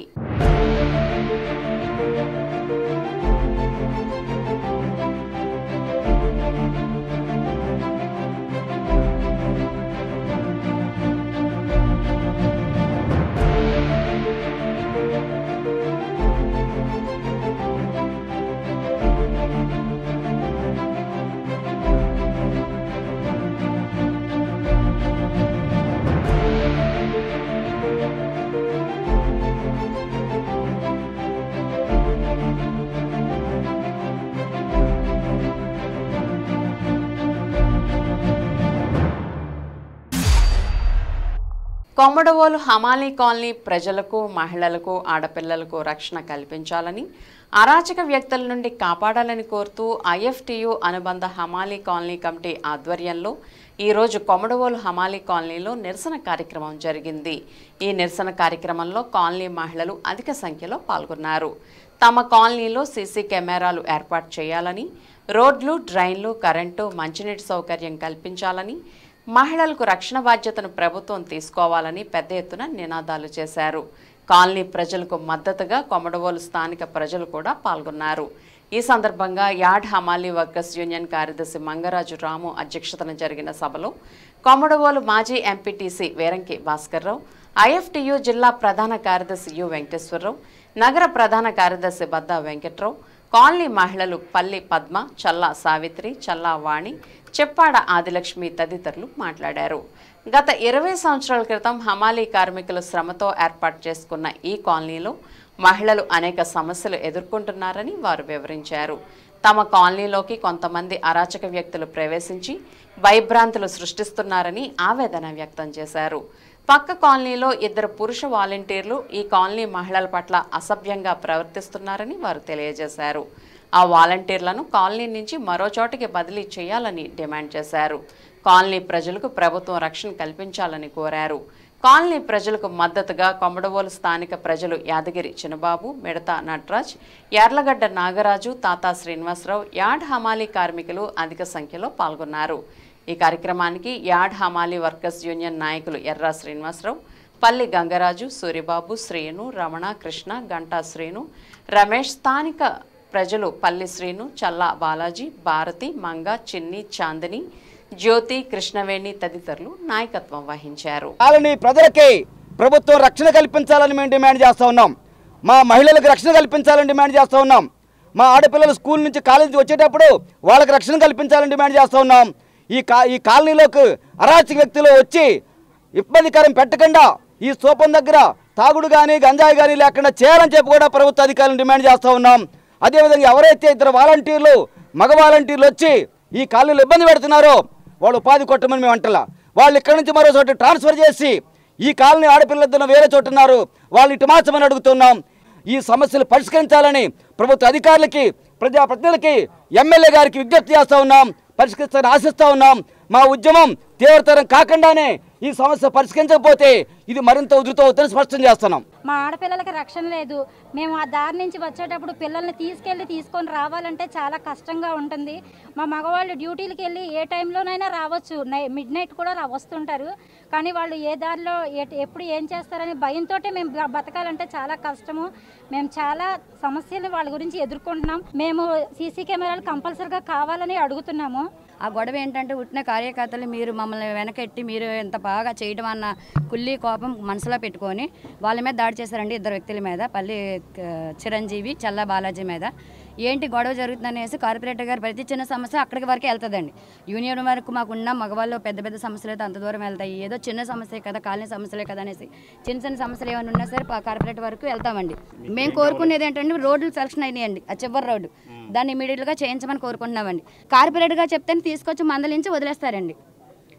కొమ్మడవోలు హమాలీ కాలనీ ప్రజలకు మహిళలకు ఆడపిల్లలకు రక్షణ కల్పించాలని అరాచక వ్యక్తుల నుండి కాపాడాలని కోరుతూ ఐఎఫ్టియు అనుబంధ హమాలీ కాలనీ కమిటీ ఆధ్వర్యంలో ఈరోజు కొమ్మడవోలు హమాలీ కాలనీలో నిరసన కార్యక్రమం జరిగింది ఈ నిరసన కార్యక్రమంలో కాలనీ మహిళలు అధిక సంఖ్యలో పాల్గొన్నారు తమ కాలనీలో సీసీ కెమెరాలు ఏర్పాటు చేయాలని రోడ్లు డ్రైన్లు కరెంటు మంచినీటి సౌకర్యం కల్పించాలని మహిళలకు రక్షణ బాధ్యతను ప్రభుత్వం తీసుకోవాలని పెద్ద ఎత్తున నినాదాలు చేశారు కాలనీ ప్రజలకు మద్దతుగా కొమడవోలు స్థానిక ప్రజలు కూడా పాల్గొన్నారు ఈ సందర్భంగా యార్డ్ హమాలీ వర్కర్స్ యూనియన్ కార్యదర్శి మంగరాజు రాము అధ్యక్షతన జరిగిన సభలో కొమడవోలు మాజీ ఎంపీటీసీ వేరంకి భాస్కర్రావు ఐఎఫ్టియు జిల్లా ప్రధాన కార్యదర్శి యు వెంకటేశ్వరరావు నగర ప్రధాన కార్యదర్శి బద్దా వెంకట్రావు కాలనీ మహిళలు పల్లి పద్మ చల్లా సావిత్రి చల్లా వాణి చెప్పాడ ఆదిలక్ష్మి తదితరులు మాట్లాడారు గత ఇరవై సంవత్సరాల క్రితం హమాలీ కార్మికుల శ్రమతో ఏర్పాటు చేసుకున్న ఈ కాలనీలో మహిళలు అనేక సమస్యలు ఎదుర్కొంటున్నారని వారు వివరించారు తమ కాలనీలోకి కొంతమంది అరాచక వ్యక్తులు ప్రవేశించి భయభ్రాంతులు సృష్టిస్తున్నారని ఆవేదన వ్యక్తం చేశారు పక్క కాలనీలో ఇద్దరు పురుష వాలంటీర్లు ఈ కాలనీ మహిళల పట్ల అసభ్యంగా ప్రవర్తిస్తున్నారని వారు తెలియజేశారు ఆ వాలంటీర్లను కాలనీ నుంచి మరో చోటికి బదిలీ చేయాలని డిమాండ్ చేశారు కాలనీ ప్రజలకు ప్రభుత్వం రక్షణ కల్పించాలని కోరారు కాలనీ ప్రజలకు మద్దతుగా కొమ్మడవోలు స్థానిక ప్రజలు యాదగిరి చిన్నబాబు మిడత నటరాజ్ యార్లగడ్డ నాగరాజు తాతా శ్రీనివాసరావు యార్డ్ హమాలీ కార్మికులు అధిక సంఖ్యలో పాల్గొన్నారు ఈ కార్యక్రమానికి యార్డ్ హమాలీ వర్కర్స్ యూనియన్ నాయకులు ఎర్రా శ్రీనివాసరావు పల్లి గంగరాజు సూరిబాబు శ్రీను రమణ కృష్ణ గంటా శ్రీను రమేష్ స్థానిక ప్రజలు పల్లి శ్రీను చల్లా బాలాజీ భారతి మంగ చిన్ని చాందిని జ్యోతి కృష్ణవేణి తదితరులు నాయకత్వం వహించారు కాలనీ ప్రజలకి ప్రభుత్వం రక్షణ కల్పించాలని మేము డిమాండ్ చేస్తూ ఉన్నాం మా మహిళలకు రక్షణ కల్పించాలని డిమాండ్ చేస్తూ ఉన్నాం మా ఆడపిల్లలు స్కూల్ నుంచి కాలేజీకి వచ్చేటప్పుడు వాళ్ళకి రక్షణ కల్పించాలని డిమాండ్ చేస్తూ ఉన్నాం ఈ కా ఈ కాలనీలోకి అరాచక వ్యక్తులు వచ్చి ఇబ్బందికరం పెట్టకుండా ఈ స్థూపం దగ్గర తాగుడు కానీ గంజాయి కానీ లేకుండా చేయాలని చెప్పి కూడా ప్రభుత్వ అధికారులను డిమాండ్ చేస్తూ ఉన్నాం అదేవిధంగా ఎవరైతే ఇద్దరు వాలంటీర్లు మగ వాలంటీర్లు వచ్చి ఈ కాలనీలో ఇబ్బంది పెడుతున్నారో వాళ్ళు ఉపాధి కొట్టమని మేము అంటలా వాళ్ళు ఇక్కడి నుంచి మరో చోట ట్రాన్స్ఫర్ చేసి ఈ కాలనీ ఆడపిల్లలతో వేరే చోట ఉన్నారు వాళ్ళు ఇటు మార్చమని అడుగుతున్నాం ఈ సమస్యలు పరిష్కరించాలని ప్రభుత్వ అధికారులకి ప్రజాప్రతినిధులకి ఎమ్మెల్యే గారికి విజ్ఞప్తి చేస్తూ ఉన్నాం పరిష్కరిస్తారని ఆశిస్తూ ఉన్నాం మా ఉద్యమం తీవ్రతరం కాకుండానే ఈ సమస్య పరిష్కరించకపోతే ఇది మరింత ఉధృతవుతుందని స్పష్టం చేస్తున్నాం మా ఆడపిల్లలకి రక్షణ లేదు మేము ఆ దారి నుంచి వచ్చేటప్పుడు పిల్లల్ని తీసుకెళ్ళి తీసుకొని రావాలంటే చాలా కష్టంగా ఉంటుంది మా మగవాళ్ళు డ్యూటీలకు వెళ్ళి ఏ టైంలోనైనా రావచ్చు మిడ్ నైట్ కూడా రా వస్తుంటారు కానీ వాళ్ళు ఏ దారిలో ఎట్- ఎప్పుడు ఏం చేస్తారని భయంతో మేము బ- బతకాలంటే చాలా కష్టము మేము చాలా సమస్యలు వాళ్ళ గురించి ఎదుర్కొంటున్నాం మేము సీసీ కెమెరాలు కంపల్సరిగా కావాలని అడుగుతున్నాము ఆ గొడవ ఏంటంటే ఉట్టిన కార్యకర్తలు మీరు మమ్మల్ని వెనకెట్టి మీరు ఎంత బాగా చేయడం అన్న కుల్లి కోపం మనసులో పెట్టుకొని వాళ్ళ మీద దాడి చేశారండి ఇద్దరు వ్యక్తుల మీద పల్లి ఆ, చిరంజీవి చల్ల బాలాజీ మీద ఏంటి గొడవ జరుగుతుందనేసి కార్పొరేటర్ గారు ప్రతి చిన్న సమస్య అక్కడికి వరకే వెళ్తుందండి యూనియన్ వరకు మాకున్న మగవాళ్ళు పెద్ద పెద్ద సమస్యలు అయితే అంత దూరం వెళ్తాయి ఏదో చిన్న సమస్య కదా కాలనీ సమస్యలే కదా అనేసి చిన్న చిన్న సమస్యలు ఏమైనా ఉన్నా సరే పా- కార్పొరేట్ వరకు వెళ్తామండి మేము కోరుకునేది ఏంటంటే రోడ్లు సెలక్షన్ అయినాయండి ఆ చివరి రోడ్డు దాన్ని ఇమీడియట్గా చేయించమని కోరుకుంటున్నామండి కార్పొరేట్గా చెప్తే తీసుకొచ్చి మందలించి వదిలేస్తారండి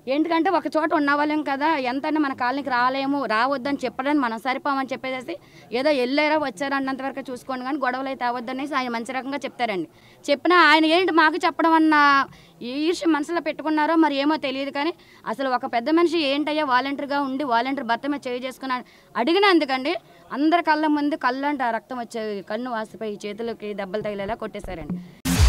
ఎందుకంటే ఒక చోట ఉన్నవాళ్ళం కదా ఎంతైనా మన కాలనీకి రాలేము రావద్దని చెప్పడానికి మనం సరిపోమని చెప్పేసి ఏదో వెళ్ళారా వచ్చారా అన్నంత వరకు చూసుకోండి కానీ గొడవలు అయితే అవద్దనేసి ఆయన మంచి రకంగా చెప్తారండి చెప్పినా ఆయన ఏంటి మాకు చెప్పడం అన్న ఈర్ష్య మనసులో పెట్టుకున్నారో మరి ఏమో తెలియదు కానీ అసలు ఒక పెద్ద మనిషి ఏంటయ్యా వాలంటీర్గా ఉండి వాలంటీర్ భర్త మీద చేయి చేసుకున్నాడు అడిగినందుకండి అందరి కళ్ళ ముందు కళ్ళు అంటే రక్తం వచ్చే కన్ను వాసిపోయి చేతులకి దెబ్బలు తగిలేలా కొట్టేశారండి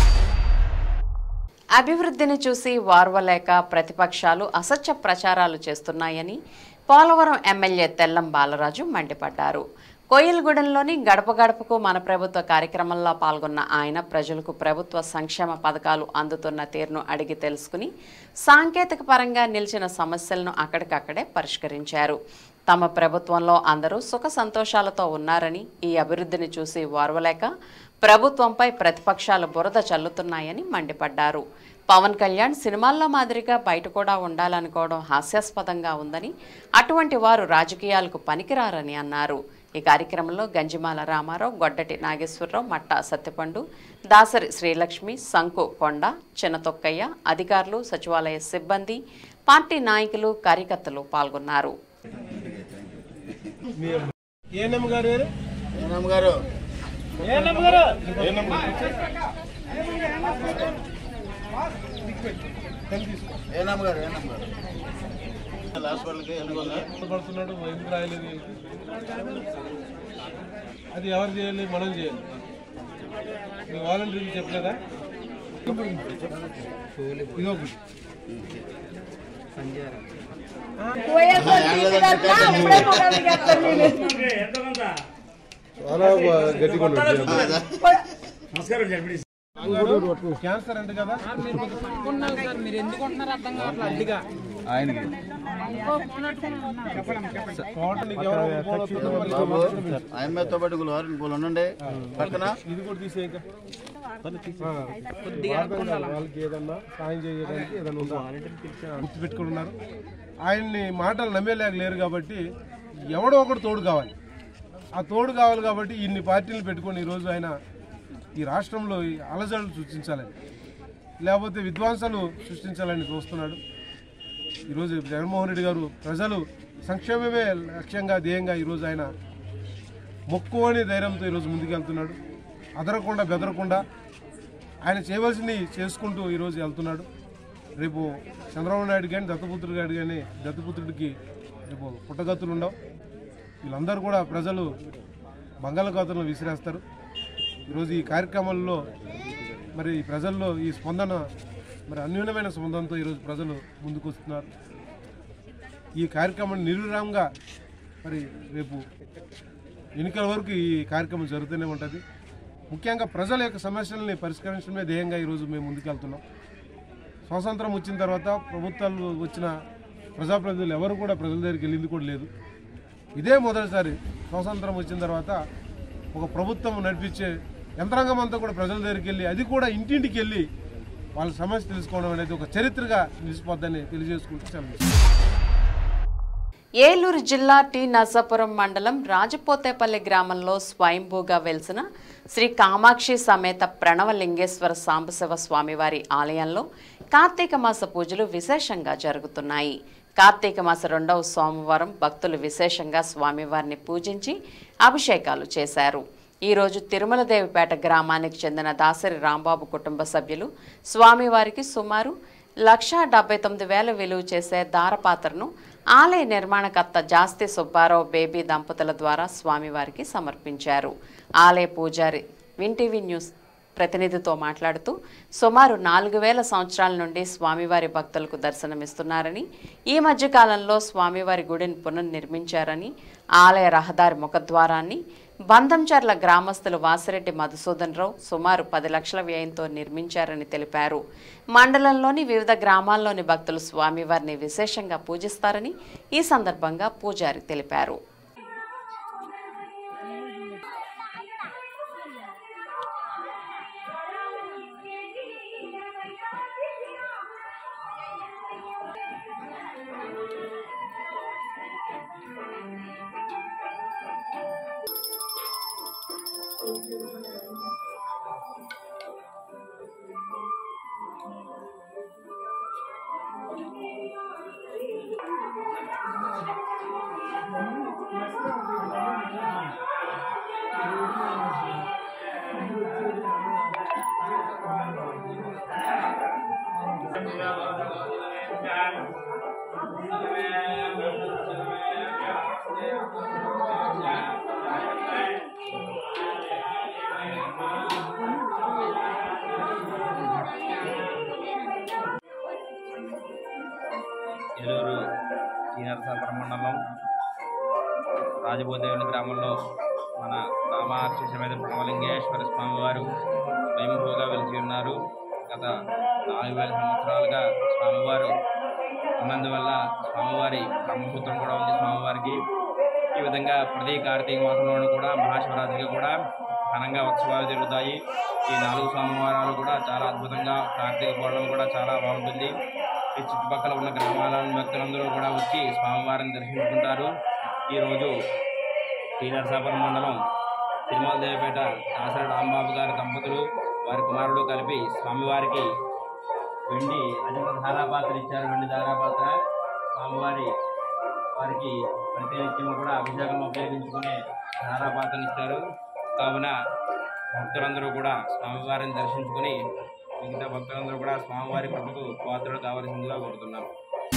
అభివృద్ధిని చూసి వార్వలేక ప్రతిపక్షాలు అసత్య ప్రచారాలు చేస్తున్నాయని పోలవరం ఎమ్మెల్యే తెల్లం బాలరాజు మండిపడ్డారు కోయిలగూడెంలోని గడప గడపకు మన ప్రభుత్వ కార్యక్రమంలో పాల్గొన్న ఆయన ప్రజలకు ప్రభుత్వ సంక్షేమ పథకాలు అందుతున్న తీరును అడిగి తెలుసుకుని సాంకేతిక పరంగా నిలిచిన సమస్యలను అక్కడికక్కడే పరిష్కరించారు తమ ప్రభుత్వంలో అందరూ సుఖ సంతోషాలతో ఉన్నారని ఈ అభివృద్ధిని చూసి వార్వలేక ప్రభుత్వంపై ప్రతిపక్షాలు బురద చల్లుతున్నాయని మండిపడ్డారు పవన్ కళ్యాణ్ సినిమాల్లో మాదిరిగా బయట కూడా ఉండాలనుకోవడం హాస్యాస్పదంగా ఉందని అటువంటి వారు రాజకీయాలకు పనికిరారని అన్నారు ఈ కార్యక్రమంలో గంజిమాల రామారావు గొడ్డటి నాగేశ్వరరావు మట్టా సత్యపండు దాసరి శ్రీలక్ష్మి సంకు కొండ చిన్నతొక్కయ్య అధికారులు సచివాలయ సిబ్బంది పార్టీ నాయకులు కార్యకర్తలు పాల్గొన్నారు ఏఎన్ఎం గారు ఎవరు? ఏనమ్మ గారు ఏఎన్ఎం గారు ఏఎన్ఎం ఏనమ్మ గారు ఏనమ్మ గారు హాస్పిటల్కి ఎన్నుకోలే పడుతున్నాడు ఎందుకు రాయలేదు ఏంటి? అది ఎవరు చేయాలి మనం చేయాలి మీ వాలంటీర్లు చెప్పలేదా ఇదో ఒకటి. చాలా గట్టిగా ఉన్నాడు. క్యాన్సర్ అంట కదా కోట నీకు ఎవరో ఒకరు ఫోన్ వస్తుందో మళ్ళీ చెప్పండి. ఆయమ్మతో పాటు గురువారు ఇంకోళ్ళు ఉండండి పక్కన ఇది కూడా తీసే ఇంకా ఆ, వాడతాం వాళ్ళకి ఏదన్నా సాయం చేయడానికి ఏదన్నా ఉందా గుర్తు పెట్టుకుని ఉన్నారు ఆయన్ని మాటలు నమ్మేలేక లేరు కాబట్టి ఎవడో ఒకడు తోడు కావాలి ఆ తోడు కావాలి కాబట్టి ఇన్ని పార్టీలు పెట్టుకొని ఈరోజు ఆయన ఈ రాష్ట్రంలో ఈ అలజడులు సృష్టించాలని లేకపోతే విధ్వంసాలు సృష్టించాలని చూస్తున్నాడు ఈరోజు జగన్మోహన్ రెడ్డి గారు ప్రజలు సంక్షేమమే లక్ష్యంగా ధ్యేయంగా ఈరోజు ఆయన మొక్కువని ధైర్యంతో ఈరోజు ముందుకెళ్తున్నాడు అదరకుండా బెదరకుండా ఆయన చేయవలసినవి చేసుకుంటూ ఈరోజు వెళ్తున్నాడు రేపు చంద్రబాబు నాయుడు కానీ దత్తపుత్రుడు గారు కానీ దత్తపుత్రుడికి రేపు పుట్టగతులు ఉండవు వీళ్ళందరూ కూడా ప్రజలు బంగాళాఖాతంలో విసిరేస్తారు ఈరోజు ఈ కార్యక్రమాల్లో మరి ఈ ప్రజల్లో ఈ స్పందన మరి అన్యూనమైన స్పందనతో ఈరోజు ప్రజలు ముందుకు వస్తున్నారు ఈ కార్యక్రమాన్ని నిర్విరామంగా మరి రేపు ఎన్నికల వరకు ఈ కార్యక్రమం జరుగుతూనే ఉంటుంది ముఖ్యంగా ప్రజల యొక్క సమస్యల్ని పరిష్కరించడమే ధ్యేయంగా ఈరోజు మేము ముందుకెళ్తున్నాం స్వాతంత్రం వచ్చిన తర్వాత ప్రభుత్వాలు వచ్చిన ప్రజాప్రతినిధులు ఎవరు కూడా ప్రజల దగ్గరికి వెళ్ళింది కూడా లేదు ఇదే మొదటిసారి స్వాతంత్రం వచ్చిన తర్వాత ఒక ప్రభుత్వం నడిపించే యంత్రాంగం అంతా కూడా ప్రజల దగ్గరికి వెళ్ళి అది కూడా ఇంటింటికి వెళ్ళి వాళ్ళ సమస్య తెలుసుకోవడం అనేది ఒక చరిత్రగా నిలిచిపోద్దని తెలియజేసుకుంటూ సెలవు ఏలూరు జిల్లా టి నర్సాపురం మండలం రాజపోతేపల్లి గ్రామంలో స్వయంభూగా వెలిసిన శ్రీ కామాక్షి సమేత ప్రణవలింగేశ్వర సాంబశివ స్వామివారి ఆలయంలో కార్తీక మాస పూజలు విశేషంగా జరుగుతున్నాయి కార్తీక మాస రెండవ సోమవారం భక్తులు విశేషంగా స్వామివారిని పూజించి అభిషేకాలు చేశారు ఈరోజు తిరుమలదేవిపేట గ్రామానికి చెందిన దాసరి రాంబాబు కుటుంబ సభ్యులు స్వామివారికి సుమారు లక్షా డెబ్బై తొమ్మిది వేల విలువ చేసే దారపాత్రను ఆలయ నిర్మాణకర్త జాస్తి సుబ్బారావు బేబీ దంపతుల ద్వారా స్వామివారికి సమర్పించారు ఆలయ పూజారి వింటీవీ న్యూస్ ప్రతినిధితో మాట్లాడుతూ సుమారు నాలుగు వేల సంవత్సరాల నుండి స్వామివారి భక్తులకు దర్శనమిస్తున్నారని ఈ మధ్యకాలంలో స్వామివారి గుడిని పునర్నిర్మించారని ఆలయ రహదారి ముఖద్వారాన్ని బంధంచర్ల గ్రామస్తులు వాసిరెడ్డి మధుసూదన్ రావు సుమారు పది లక్షల వ్యయంతో నిర్మించారని తెలిపారు మండలంలోని వివిధ గ్రామాల్లోని భక్తులు స్వామివారిని విశేషంగా పూజిస్తారని ఈ సందర్భంగా పూజారి తెలిపారు ఏలూరు టీనరసాపురం మండలం రాజబోదేవుని గ్రామంలో మన రామార్చి సమేత బ్రహ్మలింగేశ్వర స్వామివారు స్వయంభూగా వెలిసి ఉన్నారు గత నాలుగు వేల సంవత్సరాలుగా స్వామివారు ఉన్నందువల్ల స్వామివారి బ్రహ్మసూత్రం కూడా ఉంది స్వామివారికి ఈ విధంగా ప్రతి కార్తీక మాసంలోనూ కూడా మహాశివరాత్రికి కూడా ఘనంగా ఉత్సవాలు జరుగుతాయి ఈ నాలుగు సోమవారాలు కూడా చాలా అద్భుతంగా కార్తీక పౌర్ణమి కూడా చాలా బాగుంటుంది ఈ చుట్టుపక్కల ఉన్న గ్రామాలను భక్తులందరూ కూడా వచ్చి స్వామివారిని దర్శించుకుంటారు ఈరోజు టీ నరసాపురం మండలం తిరుమల దేవపేట దాసరి రాంబాబు గారి దంపతులు వారి కుమారుడు కలిపి స్వామివారికి వెండి అధిక ధారాపాత్ర ఇచ్చారు వెండి ధారాపాత్ర స్వామివారి వారికి ప్రతినిత్యం కూడా అభిషేకంలో ఉపయోగించుకునే ధారాపాత్రను ఇచ్చారు కావున భక్తులందరూ కూడా స్వామివారిని దర్శించుకుని మిగతా భక్తులందరూ కూడా స్వామివారి కృపకు పాత్రలు కావాల్సిందిగా కోరుతున్నాం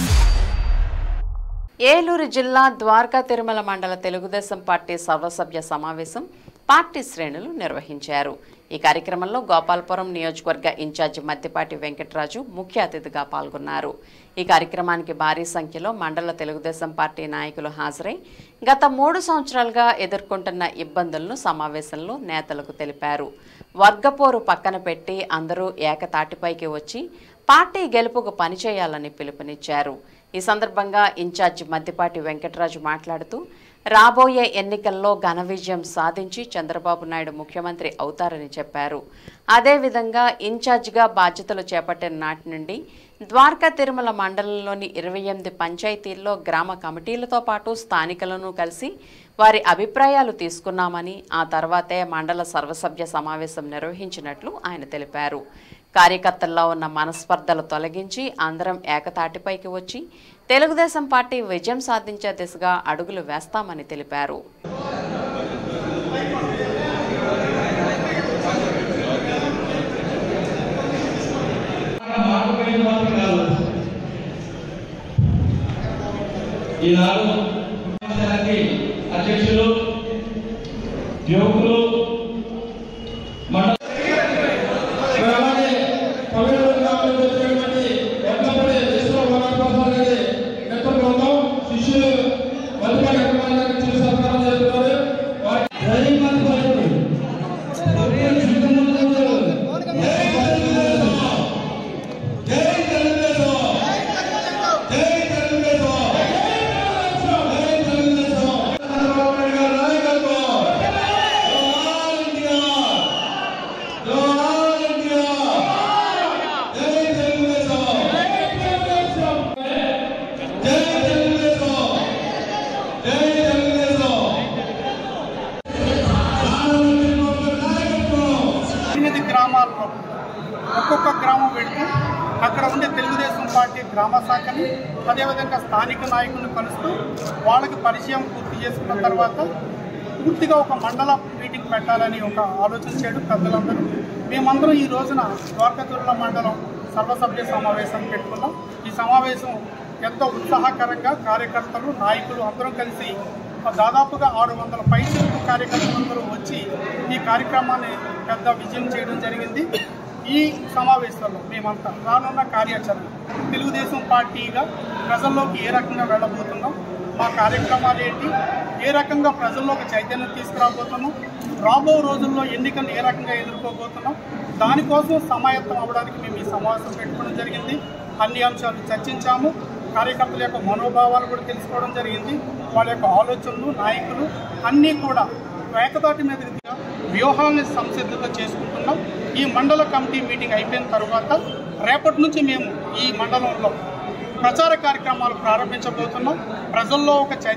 ఏలూరు జిల్లా ద్వారకా తిరుమల మండల తెలుగుదేశం పార్టీ సర్వసభ్య సమావేశం పార్టీ శ్రేణులు నిర్వహించారు ఈ కార్యక్రమంలో గోపాలపురం నియోజకవర్గ ఇన్ఛార్జి మద్దిపాటి వెంకటరాజు ముఖ్య అతిథిగా పాల్గొన్నారు ఈ కార్యక్రమానికి భారీ సంఖ్యలో మండల తెలుగుదేశం పార్టీ నాయకులు హాజరై గత మూడు సంవత్సరాలుగా ఎదుర్కొంటున్న ఇబ్బందులను సమావేశంలో నేతలకు తెలిపారు వర్గపోరు పక్కన పెట్టి అందరూ ఏకతాటిపైకి వచ్చి పార్టీ గెలుపుకు పనిచేయాలని పిలుపునిచ్చారు ఈ సందర్భంగా ఇన్ఛార్జి మద్దిపాటి వెంకటరాజు మాట్లాడుతూ రాబోయే ఎన్నికల్లో ఘన విజయం సాధించి చంద్రబాబు నాయుడు ముఖ్యమంత్రి అవుతారని చెప్పారు అదేవిధంగా ఇన్ఛార్జిగా బాధ్యతలు చేపట్టిన నాటి నుండి ద్వారకా తిరుమల మండలంలోని ఇరవై ఎనిమిది పంచాయతీల్లో గ్రామ కమిటీలతో పాటు స్థానికులను కలిసి వారి అభిప్రాయాలు తీసుకున్నామని ఆ తర్వాతే మండల సర్వసభ్య సమావేశం నిర్వహించినట్లు ఆయన తెలిపారు కార్యకర్తల్లో ఉన్న మనస్పర్ధలు తొలగించి అందరం ఏకతాటిపైకి వచ్చి తెలుగుదేశం పార్టీ విజయం సాధించే దిశగా అడుగులు వేస్తామని తెలిపారు ఈనాడు సమావేశానికి అధ్యక్షులు యువకులు మండల మరి అలాగే పల్లెటూరు గ్రామాల నుంచి వచ్చినటువంటి ఎల్లప్పుడూ విశ్వ వనప్రసాద్ గారి మిత్ర బృందం శిష్యులు మధుపాటి కుమార్ గారికి చిరు సత్కారం చేస్తున్నారు వారి జై మధుపాటి జై తెలుగుదేశం జై తెలుగుదేశం జై తెలుగుదేశం చంద్రబాబు నాయుడు గారి నాయకత్వం జోహార్ ఎన్టీఆర్ జోహార్ ఎన్టీఆర్ జై తెలుగుదేశం జై తెలుగుదేశం జై తెలుగుదేశం ఎనిమిది గ్రామాల్లో ఒక్కొక్క గ్రామం పెడుతూ అక్కడ ఉండే తెలుగుదేశం పార్టీ గ్రామ శాఖని అదేవిధంగా స్థానిక నాయకులను కలుస్తూ వాళ్ళకి పరిచయం పూర్తి చేసుకున్న తర్వాత పూర్తిగా ఒక మండల మీటింగ్ పెట్టాలని ఒక ఆలోచన చేయడం పెద్దలందరూ మేమందరం ఈ రోజున ద్వారకతుర్ల మండలం సర్వసభ్య సమావేశం పెట్టుకున్నాం ఈ సమావేశం ఎంతో ఉత్సాహకరంగా కార్యకర్తలు నాయకులు అందరం కలిసి దాదాపుగా ఆరు వందల పైసలు కార్యకర్తలందరూ వచ్చి ఈ కార్యక్రమాన్ని పెద్ద విజయం చేయడం జరిగింది ఈ సమావేశంలో మేమంతా రానున్న కార్యాచరణ తెలుగుదేశం పార్టీగా ప్రజల్లోకి ఏ రకంగా వెళ్ళబోతున్నాం మా కార్యక్రమాలు ఏంటి ఏ రకంగా ప్రజల్లోకి చైతన్యం తీసుకురాబోతున్నాం రాబో రోజుల్లో ఎన్నికలు ఏ రకంగా ఎదుర్కోబోతున్నాం దానికోసం సమాయత్తం అవ్వడానికి మేము ఈ సమావేశం పెట్టుకోవడం జరిగింది అన్ని అంశాలు చర్చించాము కార్యకర్తల యొక్క మనోభావాలు కూడా తెలుసుకోవడం జరిగింది వాళ్ళ యొక్క ఆలోచనలు నాయకులు అన్నీ కూడా ఏకతాటి మీద రీతిగా వ్యూహాన్ని సంసిద్ధత చేసుకుంటున్నాం ఈ మండల కమిటీ మీటింగ్ అయిపోయిన తర్వాత రేపటి నుంచి మేము ఈ మండలంలో ప్రచార కార్యక్రమాలు ప్రారంభించబోతున్నాం ప్రజల్లో ఒక చైతన్యం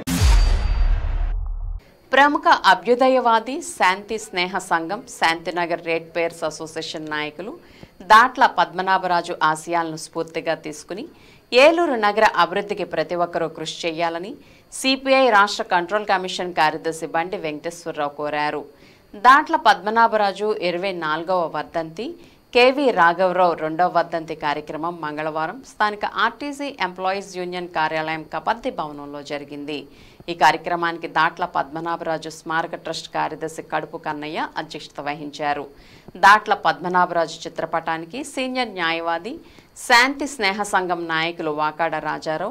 ప్రముఖ అభ్యుదయవాది శాంతి స్నేహ సంఘం శాంతినగర్ రెడ్ పేర్స్ అసోసియేషన్ నాయకులు దాట్ల పద్మనాభరాజు ఆశయాలను స్ఫూర్తిగా తీసుకుని ఏలూరు నగర అభివృద్ధికి ప్రతి ఒక్కరూ కృషి చేయాలని సిపిఐ రాష్ట్ర కంట్రోల్ కమిషన్ కార్యదర్శి బండి వెంకటేశ్వరరావు కోరారు దాట్ల పద్మనాభరాజు ఇరవై నాలుగవ వర్ధంతి కేవీ రాఘవరావు రెండవ వర్ధంతి కార్యక్రమం మంగళవారం స్థానిక ఆర్టీసీ ఎంప్లాయీస్ యూనియన్ కార్యాలయం కపర్తి భవనంలో జరిగింది ఈ కార్యక్రమానికి దాట్ల పద్మనాభరాజు స్మారక ట్రస్ట్ కార్యదర్శి కడుపు కన్నయ్య అధ్యక్షత వహించారు దాట్ల పద్మనాభరాజు చిత్రపటానికి సీనియర్ న్యాయవాది శాంతి స్నేహ సంఘం నాయకులు వాకాడ రాజారావు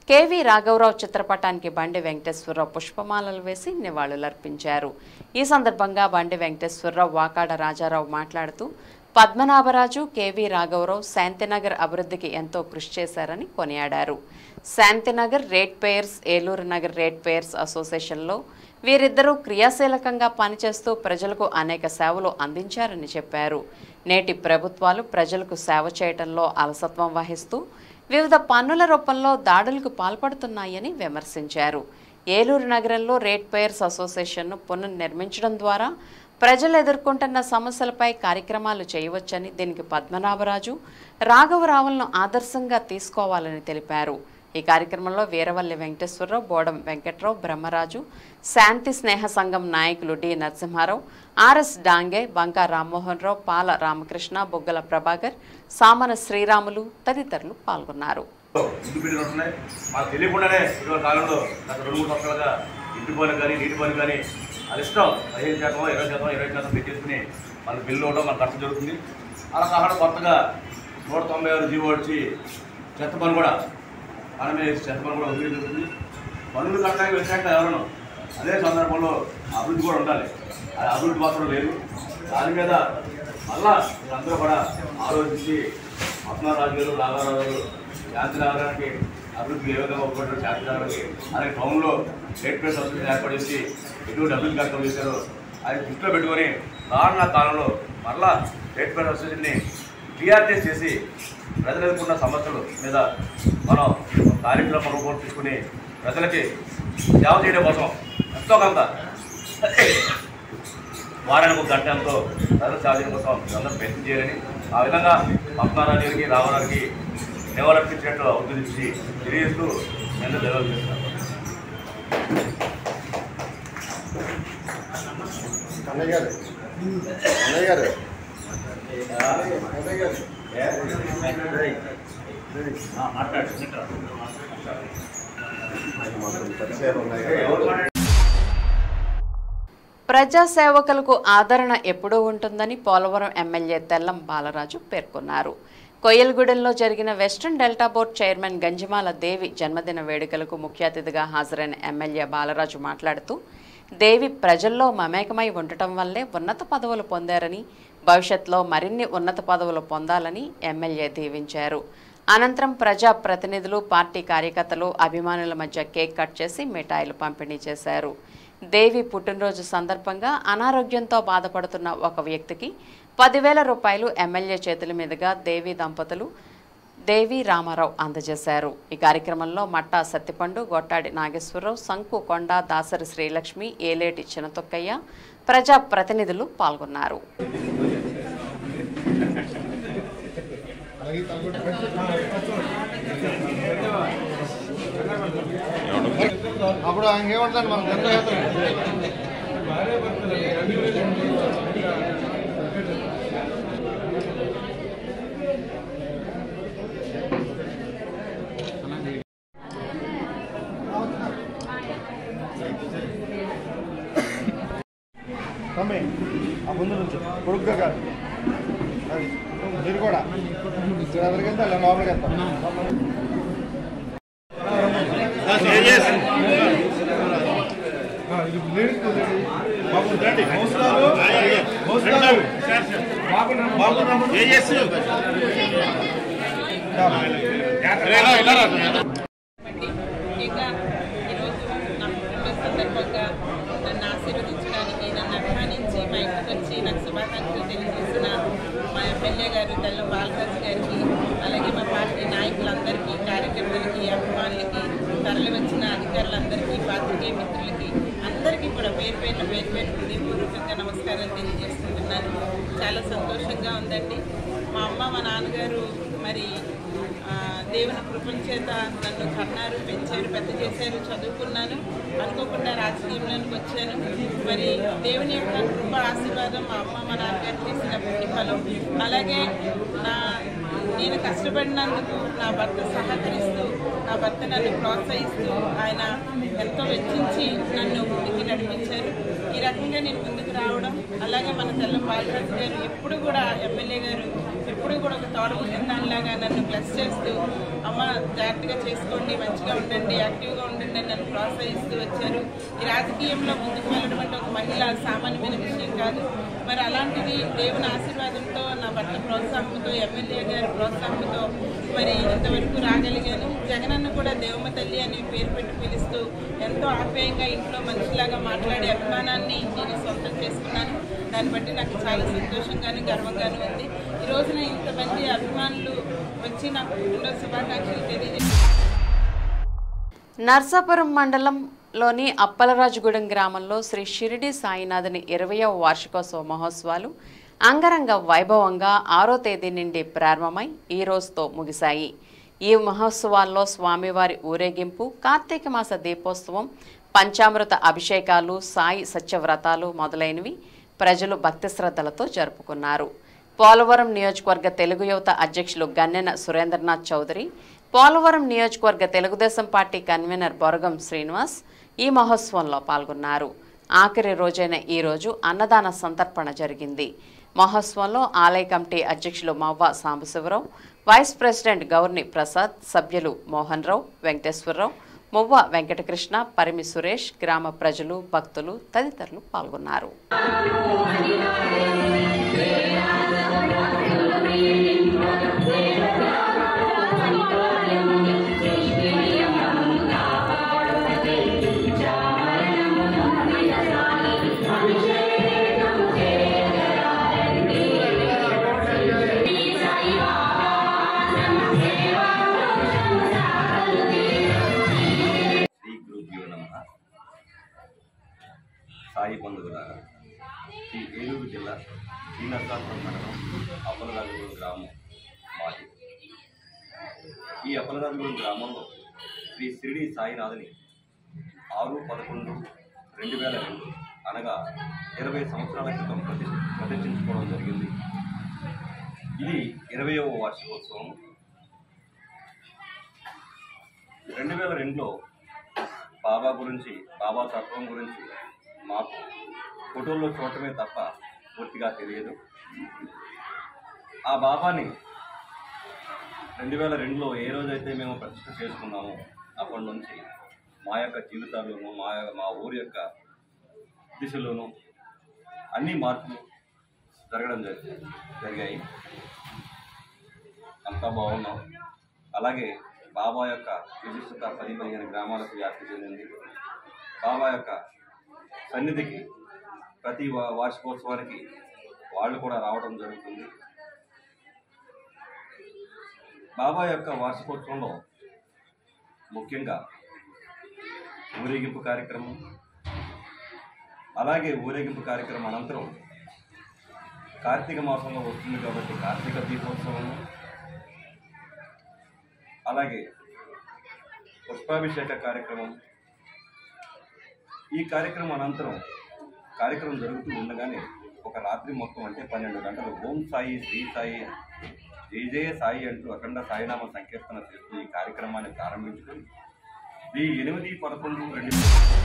కేవీ రాఘవరావు చిత్రపటానికి బండి వెంకటేశ్వరరావు పుష్పమాలలు వేసి నివాళులర్పించారు ఈ సందర్భంగా బండి వెంకటేశ్వరరావు వాకాడ రాజారావు మాట్లాడుతూ పద్మనాభరాజు కేవీ రాఘవరావు శాంతినగర్ అభివృద్ధికి ఎంతో కృషి చేశారని కొనియాడారు Shantinagar rate payers Eluru Nagar rate payers అసోసియేషన్లో వీరిద్దరూ క్రియాశీలకంగా పనిచేస్తూ ప్రజలకు అనేక సేవలు అందించారని చెప్పారు నేటి ప్రభుత్వాలు ప్రజలకు సేవ చేయటంలో అలసత్వం వహిస్తూ వివిధ పన్నుల రూపంలో దాడులకు పాల్పడుతున్నాయని విమర్శించారు ఏలూరు నగరంలో రేట్ పేయర్స్ అసోసియేషన్ను పునర్నిర్మించడం ద్వారా ప్రజలు ఎదుర్కొంటున్న సమస్యలపై కార్యక్రమాలు చేయవచ్చని దీనికి పద్మనాభరాజు రాఘవరావులను ఆదర్శంగా తీసుకోవాలని తెలిపారు ఈ కార్యక్రమంలో వీరవల్లి వెంకటేశ్వరరావు బోడం వెంకట్రావు బ్రహ్మరాజు శాంతి స్నేహ సంఘం నాయకులు డి నరసింహారావు ఆర్ఎస్ డాంగే బంకా రామ్మోహన్ రావు పాల రామకృష్ణ బొగ్గల ప్రభాకర్ సామన శ్రీరాములు తదితరులు పాల్గొన్నారు ఇంటి బిడ్డలు ఉంటున్నాయి మాకు తెలియకుండానే ఇటీవల కాలంలో గత రెండు మూడు సంవత్సరాలుగా ఇంటి పనులు కానీ నీటి పనులు కానీ అది ఇష్టం పదిహేను శాతం ఇరవై శాతం ఇరవై శాతం పెట్టేసుకుని మనకు బిల్లు ఇవ్వడం మనకు ఖర్చు జరుగుతుంది అలా కాకుండా కొత్తగా నూట తొంభై ఆరు జీవో వచ్చి చెత్త పని కూడా మన మీద చెత్త పని కూడా వదిలి జరుగుతుంది పనులు కట్టడానికి వ్యతిరేకంగా ఎవరను అదే సందర్భంలో అభివృద్ధి కూడా ఉండాలి అది అభివృద్ధి మాత్రం లేదు దాని మీద మళ్ళా మీరందరూ కూడా ఆలోచించి పద్మనారాజు గారు రాఘవరావు గారు శాంతిరావు గారికి అభివృద్ధి ఏ విధంగా ఉపయోగపడ్డారు శాంతిరావు గారికి అలాగే టౌన్లో స్టేట్ ప్రెస్ అసోసియేషన్ ఏర్పాటు చేసి ఎటువంటి అభివృద్ధి కార్యక్రమం చేశారో అది దృష్టిలో పెట్టుకొని రానున్న కాలంలో మరలా స్టేట్ ప్రెస్ అసోసియేషన్ని టీఆర్టీఎస్ చేసి ప్రజలు ఎదుర్కొన్న సమస్యల మీద మనం ఒక కార్యక్రమం రూపం తీసుకుని ప్రజలకి సేవ చేయడం కోసం ఎంతో కొంత వారానికి ఒక గంట ఎంతో ప్రజల సేవ చేయడం కోసం అందరూ ప్రయత్నం చేయాలని ఆ విధంగా పద్మారావు గారికి రామారావుకి నివాళులర్పించినట్లు ఉద్దేశించి తెలియజేస్తూ నేను తెలియజేస్తున్నాను అన్నయ్య గారు అన్నయ్య గారు ప్రజా సేవకులకు ఆదరణ ఎప్పుడూ ఉంటుందని పోలవరం ఎమ్మెల్యే తెల్లం బాలరాజు పేర్కొన్నారు కొయ్యలగూడెంలో జరిగిన western delta board chairman Ganjimala Devi జన్మదిన వేడుకలకు ముఖ్య అతిథిగా హాజరైన ఎమ్మెల్యే బాలరాజు మాట్లాడుతూ దేవి ప్రజల్లో మమేకమై ఉండటం వల్లే ఉన్నత పదవులు పొందారని భవిష్యత్తులో మరిన్ని ఉన్నత పదవులు పొందాలని ఎమ్మెల్యే దీవించారు అనంతరం ప్రజా ప్రతినిధులు పార్టీ కార్యకర్తలు అభిమానుల మధ్య కేక్ కట్ చేసి మిఠాయిలు పంపిణీ చేశారు దేవి పుట్టినరోజు సందర్భంగా అనారోగ్యంతో బాధపడుతున్న ఒక వ్యక్తికి పదివేల రూపాయలు ఎమ్మెల్యే చేతుల మీదుగా దేవి దంపతులు దేవి రామారావు అందజేశారు ఈ కార్యక్రమంలో మట్టా సత్తిపండు గొట్టాడి నాగేశ్వరరావు సంకు కొండ దాసరి శ్రీలక్ష్మి ఏలేటి చినతొక్కయ్య ప్రజా ప్రతినిధులు పాల్గొన్నారు అప్పుడు ఇంకేమంటాను మనం ఎంత తమ్మి ఆ ముందు నుంచి పొడుగ్గా కాదు అది మీరు కూడా ఇక్కడ ఎదురుకి వెళ్తా లోపలికి వెళ్తాం ముఖ్యంగా ఈరోజు నా పుట్టినరోజు సందర్భంగా నన్ను ఆశీర్వదించడానికి నన్ను అభిమానించి మా ఇంటికి వచ్చి నాకు శుభాకాంక్షలు తెలియజేసిన మా ఎమ్మెల్యే గారు తెల్ల బాలరాజు గారికి అలాగే మా పార్టీ నాయకులందరికీ కార్యకర్తలకి అభిమానులకి తరలి వచ్చిన అధికారులందరికీ పాత్రికేయ మిత్రులకి అందరికీ కూడా పేరు పేరున పేరు పేరు హృదయపూర్వకంగా నమస్కారాలు తెలియజేసుకుంటున్నాను చాలా సంతోషంగా ఉందండి మా అమ్మ మా నాన్నగారు మరి ఆ, దేవుని కృపణ చేత నన్ను కన్నారు పెంచారు పెద్ద చేశారు చదువుకున్నాను అనుకోకుండా రాజకీయంలోకి వచ్చాను మరి దేవుని యొక్క కృప ఆశీర్వాదం మా అమ్మ మా నాన్నగారు చేసిన ప్రతిఫలం అలాగే నా నేను కష్టపడినందుకు నా భర్త సహకరిస్తూ నా భర్త నన్ను ప్రోత్సహిస్తూ ఆయన ఎంతో వెచ్చించి నన్ను ముందుకి నడిపించారు ఈ రకంగా నేను ముందుకు రావడం అలాగే మన తెల్లం బాలరాజు గారు ఎప్పుడు కూడా ఎమ్మెల్యే గారు ఎప్పుడు కూడా ఒక తోడబుట్టిన దానిలాగా నన్ను ప్లస్ చేస్తూ అమ్మ జాగ్రత్తగా చేసుకోండి మంచిగా ఉండండి యాక్టివ్గా ఉండండి అని నన్ను ప్రోత్సహిస్తూ వచ్చారు ఈ రాజకీయంలో ముందుకు వెళ్ళడం అంటే ఒక మహిళ సామాన్యమైన విషయం కాదు మరి అలాంటిది దేవుని ఆశీర్వాదంతో నా భర్త ప్రోత్సాహంతో ఎమ్మెల్యే గారి ప్రోత్సాహంతో మరి ఇంతవరకు రాగలిగాను జగనన్న కూడా దేవమ్మ తల్లి అని పేరు పెట్టి పిలుస్తూ ఎంతో ఆప్యాయంగా ఇంట్లో మనిషిలాగా మాట్లాడే అభిమానాన్ని నేను సొంతం చేసుకున్నాను దాన్ని బట్టి నాకు చాలా సంతోషంగాను గర్వంగాను ఉంది ఈ రోజున ఇంతమంది అభిమానులు వచ్చి నాకు పుట్టినరోజు శుభాకాంక్షలు తెలియజేస్తారు నర్సాపురం మండలంలోని అప్పలరాజుగూడెం గ్రామంలో శ్రీ షిరిడి సాయినాథుని ఇరవయవ వార్షికోత్సవ మహోత్సవాలు అంగరంగ వైభవంగా ఆరో తేదీ నుండి ప్రారంభమై ఈ రోజుతో ముగిశాయి ఈ మహోత్సవాల్లో స్వామివారి ఊరేగింపు కార్తీక మాస దీపోత్సవం పంచామృత అభిషేకాలు సాయి సత్యవ్రతాలు మొదలైనవి ప్రజలు భక్తి శ్రద్ధలతో జరుపుకున్నారు పోలవరం నియోజకవర్గ తెలుగు యువత అధ్యక్షులు గన్నెన సురేంద్రనాథ్ చౌదరి పోలవరం నియోజకవర్గ తెలుగుదేశం పార్టీ కన్వీనర్ బొరగం శ్రీనివాస్ ఈ మహోత్సవంలో పాల్గొన్నారు ఆఖరి రోజైన ఈ రోజు అన్నదాన సంతర్పణ జరిగింది మహోత్సవంలో ఆలయ కమిటీ అధ్యక్షులు మవ్వ సాంబశివరావు వైస్ ప్రెసిడెంట్ గౌర్ని ప్రసాద్ సభ్యులు మోహన్ రావు వెంకటేశ్వరరావు మువ్వ వెంకటకృష్ణ పరిమి సురేష్ గ్రామ ప్రజలు భక్తులు తదితరులు పాల్గొన్నారు శ్రీ గురుభ్యో నమ సాయి బంధువులారా శ్రీ ఏలూరు జిల్లా శ్రీనరసాపురం మండలం అప్పలరాజుగూడెం గ్రామం మాది ఈ అప్పలరాజుగూడెం గ్రామంలో శ్రీ షిరిడి సాయినాథుని ఆరు పదకొండు రెండు వేల రెండు అనగా ఇరవై సంవత్సరాల క్రితం ప్రతి ప్రతిష్ఠించుకోవడం జరిగింది ఇది ఇరవయవ వార్షికోత్సవం రెండు వేల రెండులో బాబా గురించి బాబా తత్వం గురించి మాకు ఫోటోల్లో చూడటమే తప్ప పూర్తిగా తెలియదు ఆ బాబాని రెండు వేల రెండులో ఏ రోజైతే మేము ప్రతిష్ట చేసుకున్నామో అప్పటి నుంచి మా యొక్క జీవితాల్లోనూ మా మా ఊరి యొక్క దిశలోనూ అన్ని మార్పులు జరగడం జరి- జరిగాయి అంతా బాగున్నాం అలాగే బాబా యొక్క విశిష్టత పది పదిహేను గ్రామాలకు వ్యాప్తి చెందింది బాబా యొక్క సన్నిధికి ప్రతి వా- వార్షికోత్సవానికి వాళ్ళు కూడా రావడం జరుగుతుంది బాబా యొక్క వార్షికోత్సవంలో ముఖ్యంగా ఊరేగింపు కార్యక్రమం అలాగే ఊరేగింపు కార్యక్రమం అనంతరం కార్తీక మాసంలో వస్తుంది కాబట్టి కార్తీక దీపోత్సవం అలాగే పుష్పాభిషేక కార్యక్రమం ఈ కార్యక్రమం అనంతరం కార్యక్రమం జరుగుతూ ఉండగానే ఒక రాత్రి మొత్తం అంటే పన్నెండు గంటలు ఓం సాయి శ్రీ సాయి జై జయ సాయి అంటూ అఖండ సాయినామ సంకీర్తన చేస్తూ ఈ కార్యక్రమాన్ని ప్రారంభించుకొని ఈ ఎనిమిది పదకొండు రెండు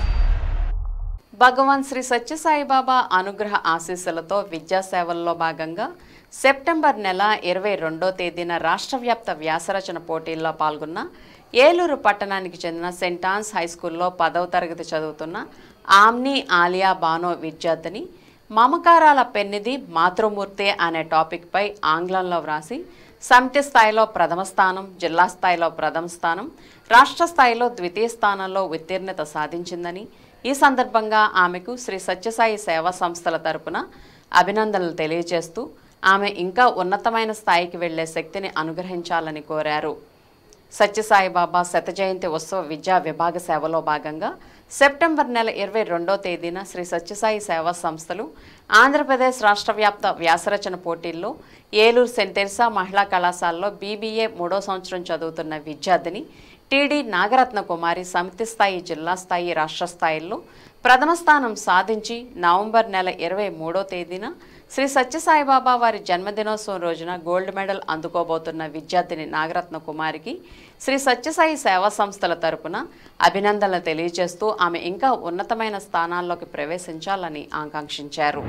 భగవాన్ శ్రీ సత్యసాయిబాబా అనుగ్రహ ఆశీస్సులతో విద్యాసేవల్లో భాగంగా సెప్టెంబర్ నెల ఇరవై రెండో తేదీన రాష్ట్ర వ్యాప్త వ్యాసరచన పోటీల్లో పాల్గొన్న ఏలూరు పట్టణానికి చెందిన సెంట్ ఆన్స్ హై స్కూల్లో పదవ తరగతి చదువుతున్న ఆమ్ని ఆలియా బానో విద్యార్థిని మమకారాల పెన్నిది మాతృమూర్తి అనే టాపిక్పై ఆంగ్లంలో వ్రాసి సమితి స్థాయిలో ప్రథమ స్థానం జిల్లా స్థాయిలో ప్రథమ స్థానం రాష్ట్ర స్థాయిలో ద్వితీయ స్థానంలో ఉత్తీర్ణత సాధించిందని ఈ సందర్భంగా ఆమెకు శ్రీ సత్యసాయి సేవా సంస్థల తరపున అభినందనలు తెలియజేస్తూ ఆమె ఇంకా ఉన్నతమైన స్థాయికి వెళ్లే శక్తిని అనుగ్రహించాలని కోరారు సత్యసాయిబాబా శత జయంతి ఉత్సవ విద్యా విభాగ సేవలో భాగంగా సెప్టెంబర్ నెల ఇరవై రెండో తేదీన శ్రీ సత్యసాయి సేవా సంస్థలు ఆంధ్రప్రదేశ్ రాష్ట్ర వ్యాప్త వ్యాసరచన పోటీల్లో ఏలూరు సెంట్ తెరిసా మహిళా కళాశాలలో బీబీఏ మూడో సంవత్సరం చదువుతున్న విద్యార్థిని టీడీ నాగరత్న కుమారి సమితి స్థాయి జిల్లా స్థాయి రాష్ట్ర స్థాయిల్లో ప్రథమ స్థానం సాధించి నవంబర్ నెల ఇరవై మూడో తేదీన శ్రీ సత్యసాయిబాబా వారి జన్మదినోత్సవం రోజున గోల్డ్ మెడల్ అందుకోబోతున్న విద్యార్థిని నాగరత్న కుమారికి శ్రీ సత్యసాయి సేవా సంస్థల తరపున అభినందనలు తెలియజేస్తూ ఆమె ఇంకా ఉన్నతమైన స్థానాల్లోకి ప్రవేశించాలని ఆకాంక్షించారు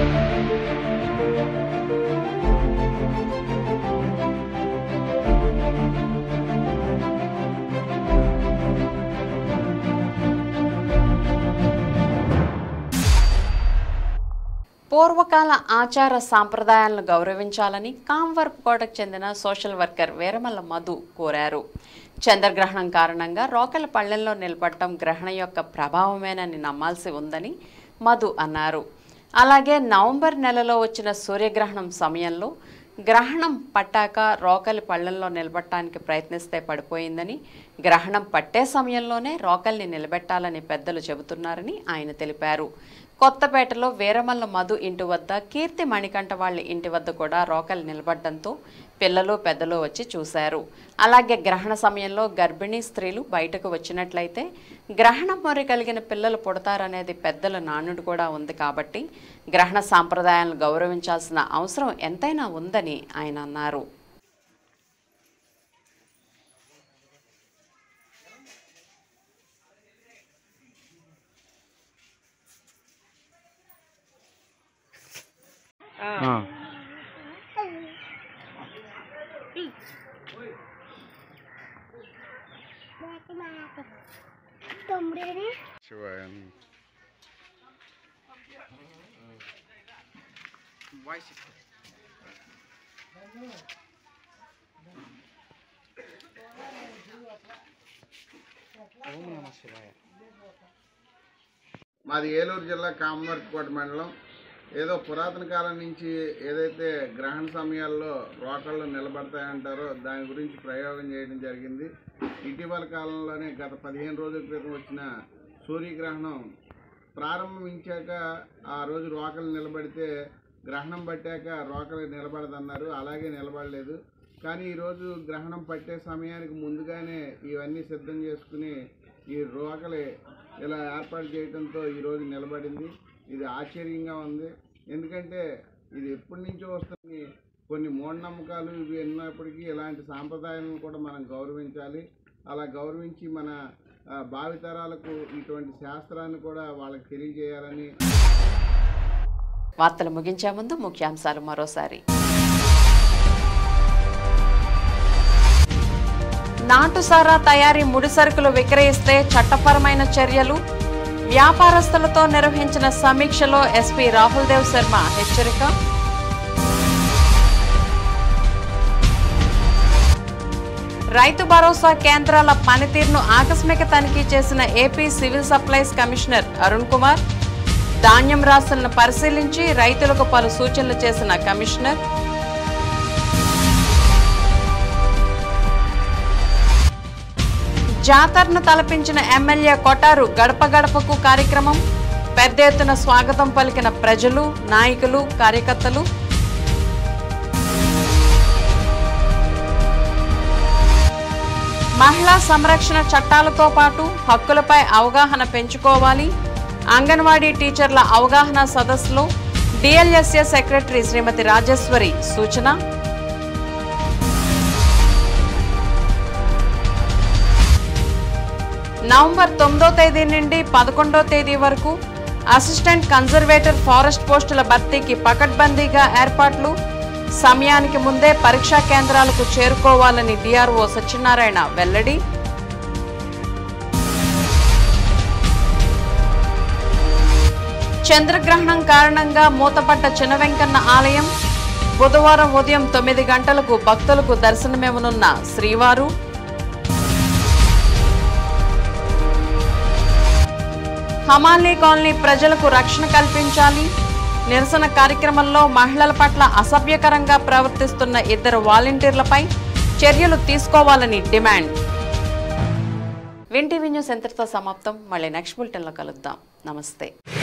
పూర్వకాల ఆచార సాంప్రదాయాలను గౌరవించాలని కాంవర్కోటకు చెందిన సోషల్ వర్కర్ వీరమల్ల మధు కోరారు చంద్రగ్రహణం కారణంగా రోకల పళ్ళెంలో నిలబడటం గ్రహణం యొక్క ప్రభావమేనని నమ్మాల్సి ఉందని మధు అన్నారు అలాగే నవంబర్ నెలలో వచ్చిన సూర్యగ్రహణం సమయంలో గ్రహణం పట్టాక రోకలి పళ్ళెంలో నిలబడటానికి ప్రయత్నిస్తే పడిపోయిందని గ్రహణం పట్టే సమయంలోనే రోకల్ని నిలబెట్టాలని పెద్దలు చెబుతున్నారని ఆయన తెలిపారు కొత్తపేటలో వీరమల్ల మధు ఇంటి వద్ద కీర్తి మణికంఠ వాళ్ళ ఇంటి వద్ద కూడా రోకలు నిలబడడంతో పిల్లలు పెద్దలు వచ్చి చూశారు అలాగే గ్రహణ సమయంలో గర్భిణీ స్త్రీలు బయటకు వచ్చినట్లయితే గ్రహణం మొరి కలిగిన పిల్లలు పుడతారనేది పెద్దల నానుడు కూడా ఉంది కాబట్టి గ్రహణ సాంప్రదాయాలను గౌరవించాల్సిన అవసరం ఎంతైనా ఉందని ఆయన అన్నారు మాది ఏలూరు జిల్లా కామవర్కోట మండలం ఏదో పురాతన కాలం నుంచి ఏదైతే గ్రహణ సమయాల్లో రోకళ్ళు నిలబడతాయంటారో దాని గురించి ప్రయోగం చేయడం జరిగింది ఇటీవల కాలంలోనే గత పదిహేను రోజుల క్రితం వచ్చిన సూర్యగ్రహణం ప్రారంభించాక ఆ రోజు రోకలు నిలబడితే గ్రహణం పట్టాక రోకలు నిలబడదన్నారు అలాగే నిలబడలేదు కానీ ఈరోజు గ్రహణం పట్టే సమయానికి ముందుగానే ఇవన్నీ సిద్ధం చేసుకుని ఈ రోకలి ఇలా ఏర్పాటు చేయడంతో ఈరోజు నిలబడింది ఇది ఆశ్చర్యంగా ఉంది ఎందుకంటే ఇది ఎప్పటి నుంచో వస్తుంది కొన్ని మూఢనమ్మకాలు ఇవి ఉన్నప్పటికీ ఇలాంటి సాంప్రదాయాలను కూడా మనం గౌరవించాలి అలా గౌరవించి మన ఆ, భావితరాలకు ఇటువంటి శాస్త్రాన్ని కూడా వాళ్ళకి తెలియజేయాలని వార్తలు ముగించే ముందు ముఖ్యాంశాలు మరోసారి నాటుసారా తయారీ ముడి సరుకులు విక్రయిస్తే చట్టపరమైన చర్యలు వ్యాపారస్తులతో నిర్వహించిన సమీక్షలో ఎస్పీ రాహుల్ దేవ్ శర్మ హెచ్చరిక రైతు భరోసా కేంద్రాల పనితీరును ఆకస్మిక తనిఖీ చేసిన AP civil supplies commissioner Arun Kumar ధాన్యం రాశులను పరిశీలించి రైతులకు పలు సూచనలు చేసిన కమిషనర్ జాతరను తలపించిన ఎమ్మెల్యే కొటారు గడప గడపకు కార్యక్రమం పెద్ద ఎత్తున స్వాగతం పలికిన ప్రజలు నాయకులు కార్యకర్తలు మహిళా సంరక్షణ చట్టాలతో పాటు హక్కులపై అవగాహన పెంచుకోవాలి అంగన్వాడీ టీచర్ల అవగాహన సదస్సులో డిఎల్ఎస్ఏ సెక్రటరీ శ్రీమతి రాజేశ్వరి సూచన నవంబర్ తొమ్మిదో తేదీ నుండి పదకొండో తేదీ వరకు అసిస్టెంట్ కన్జర్వేటర్ ఫారెస్ట్ పోస్టుల భర్తీకి పకడ్బందీగా ఏర్పాట్లు సమయానికి ముందే పరీక్షా కేంద్రాలకు చేరుకోవాలని డిఆర్ఓ సత్యనారాయణ వెల్లడి చంద్రగ్రహణం కారణంగా మూతపడ్డ చినవెంకన్న ఆలయం బుధవారం ఉదయం తొమ్మిది గంటలకు భక్తులకు దర్శనమివ్వనున్న శ్రీవారు హమాలీ కాలనీ ప్రజలకు రక్షణ కల్పించాలి నిరసన కార్యక్రమంలో మహిళల పట్ల అసభ్యకరంగా ప్రవర్తిస్తున్న ఇద్దరు వాలంటీర్లపై చర్యలు తీసుకోవాలని డిమాండ్ వింటీవీ న్యూస్ ఎంతటితో సమాప్తం మళ్ళీ నెక్స్ట్ బులెటిన్లో కలుద్దాం నమస్తే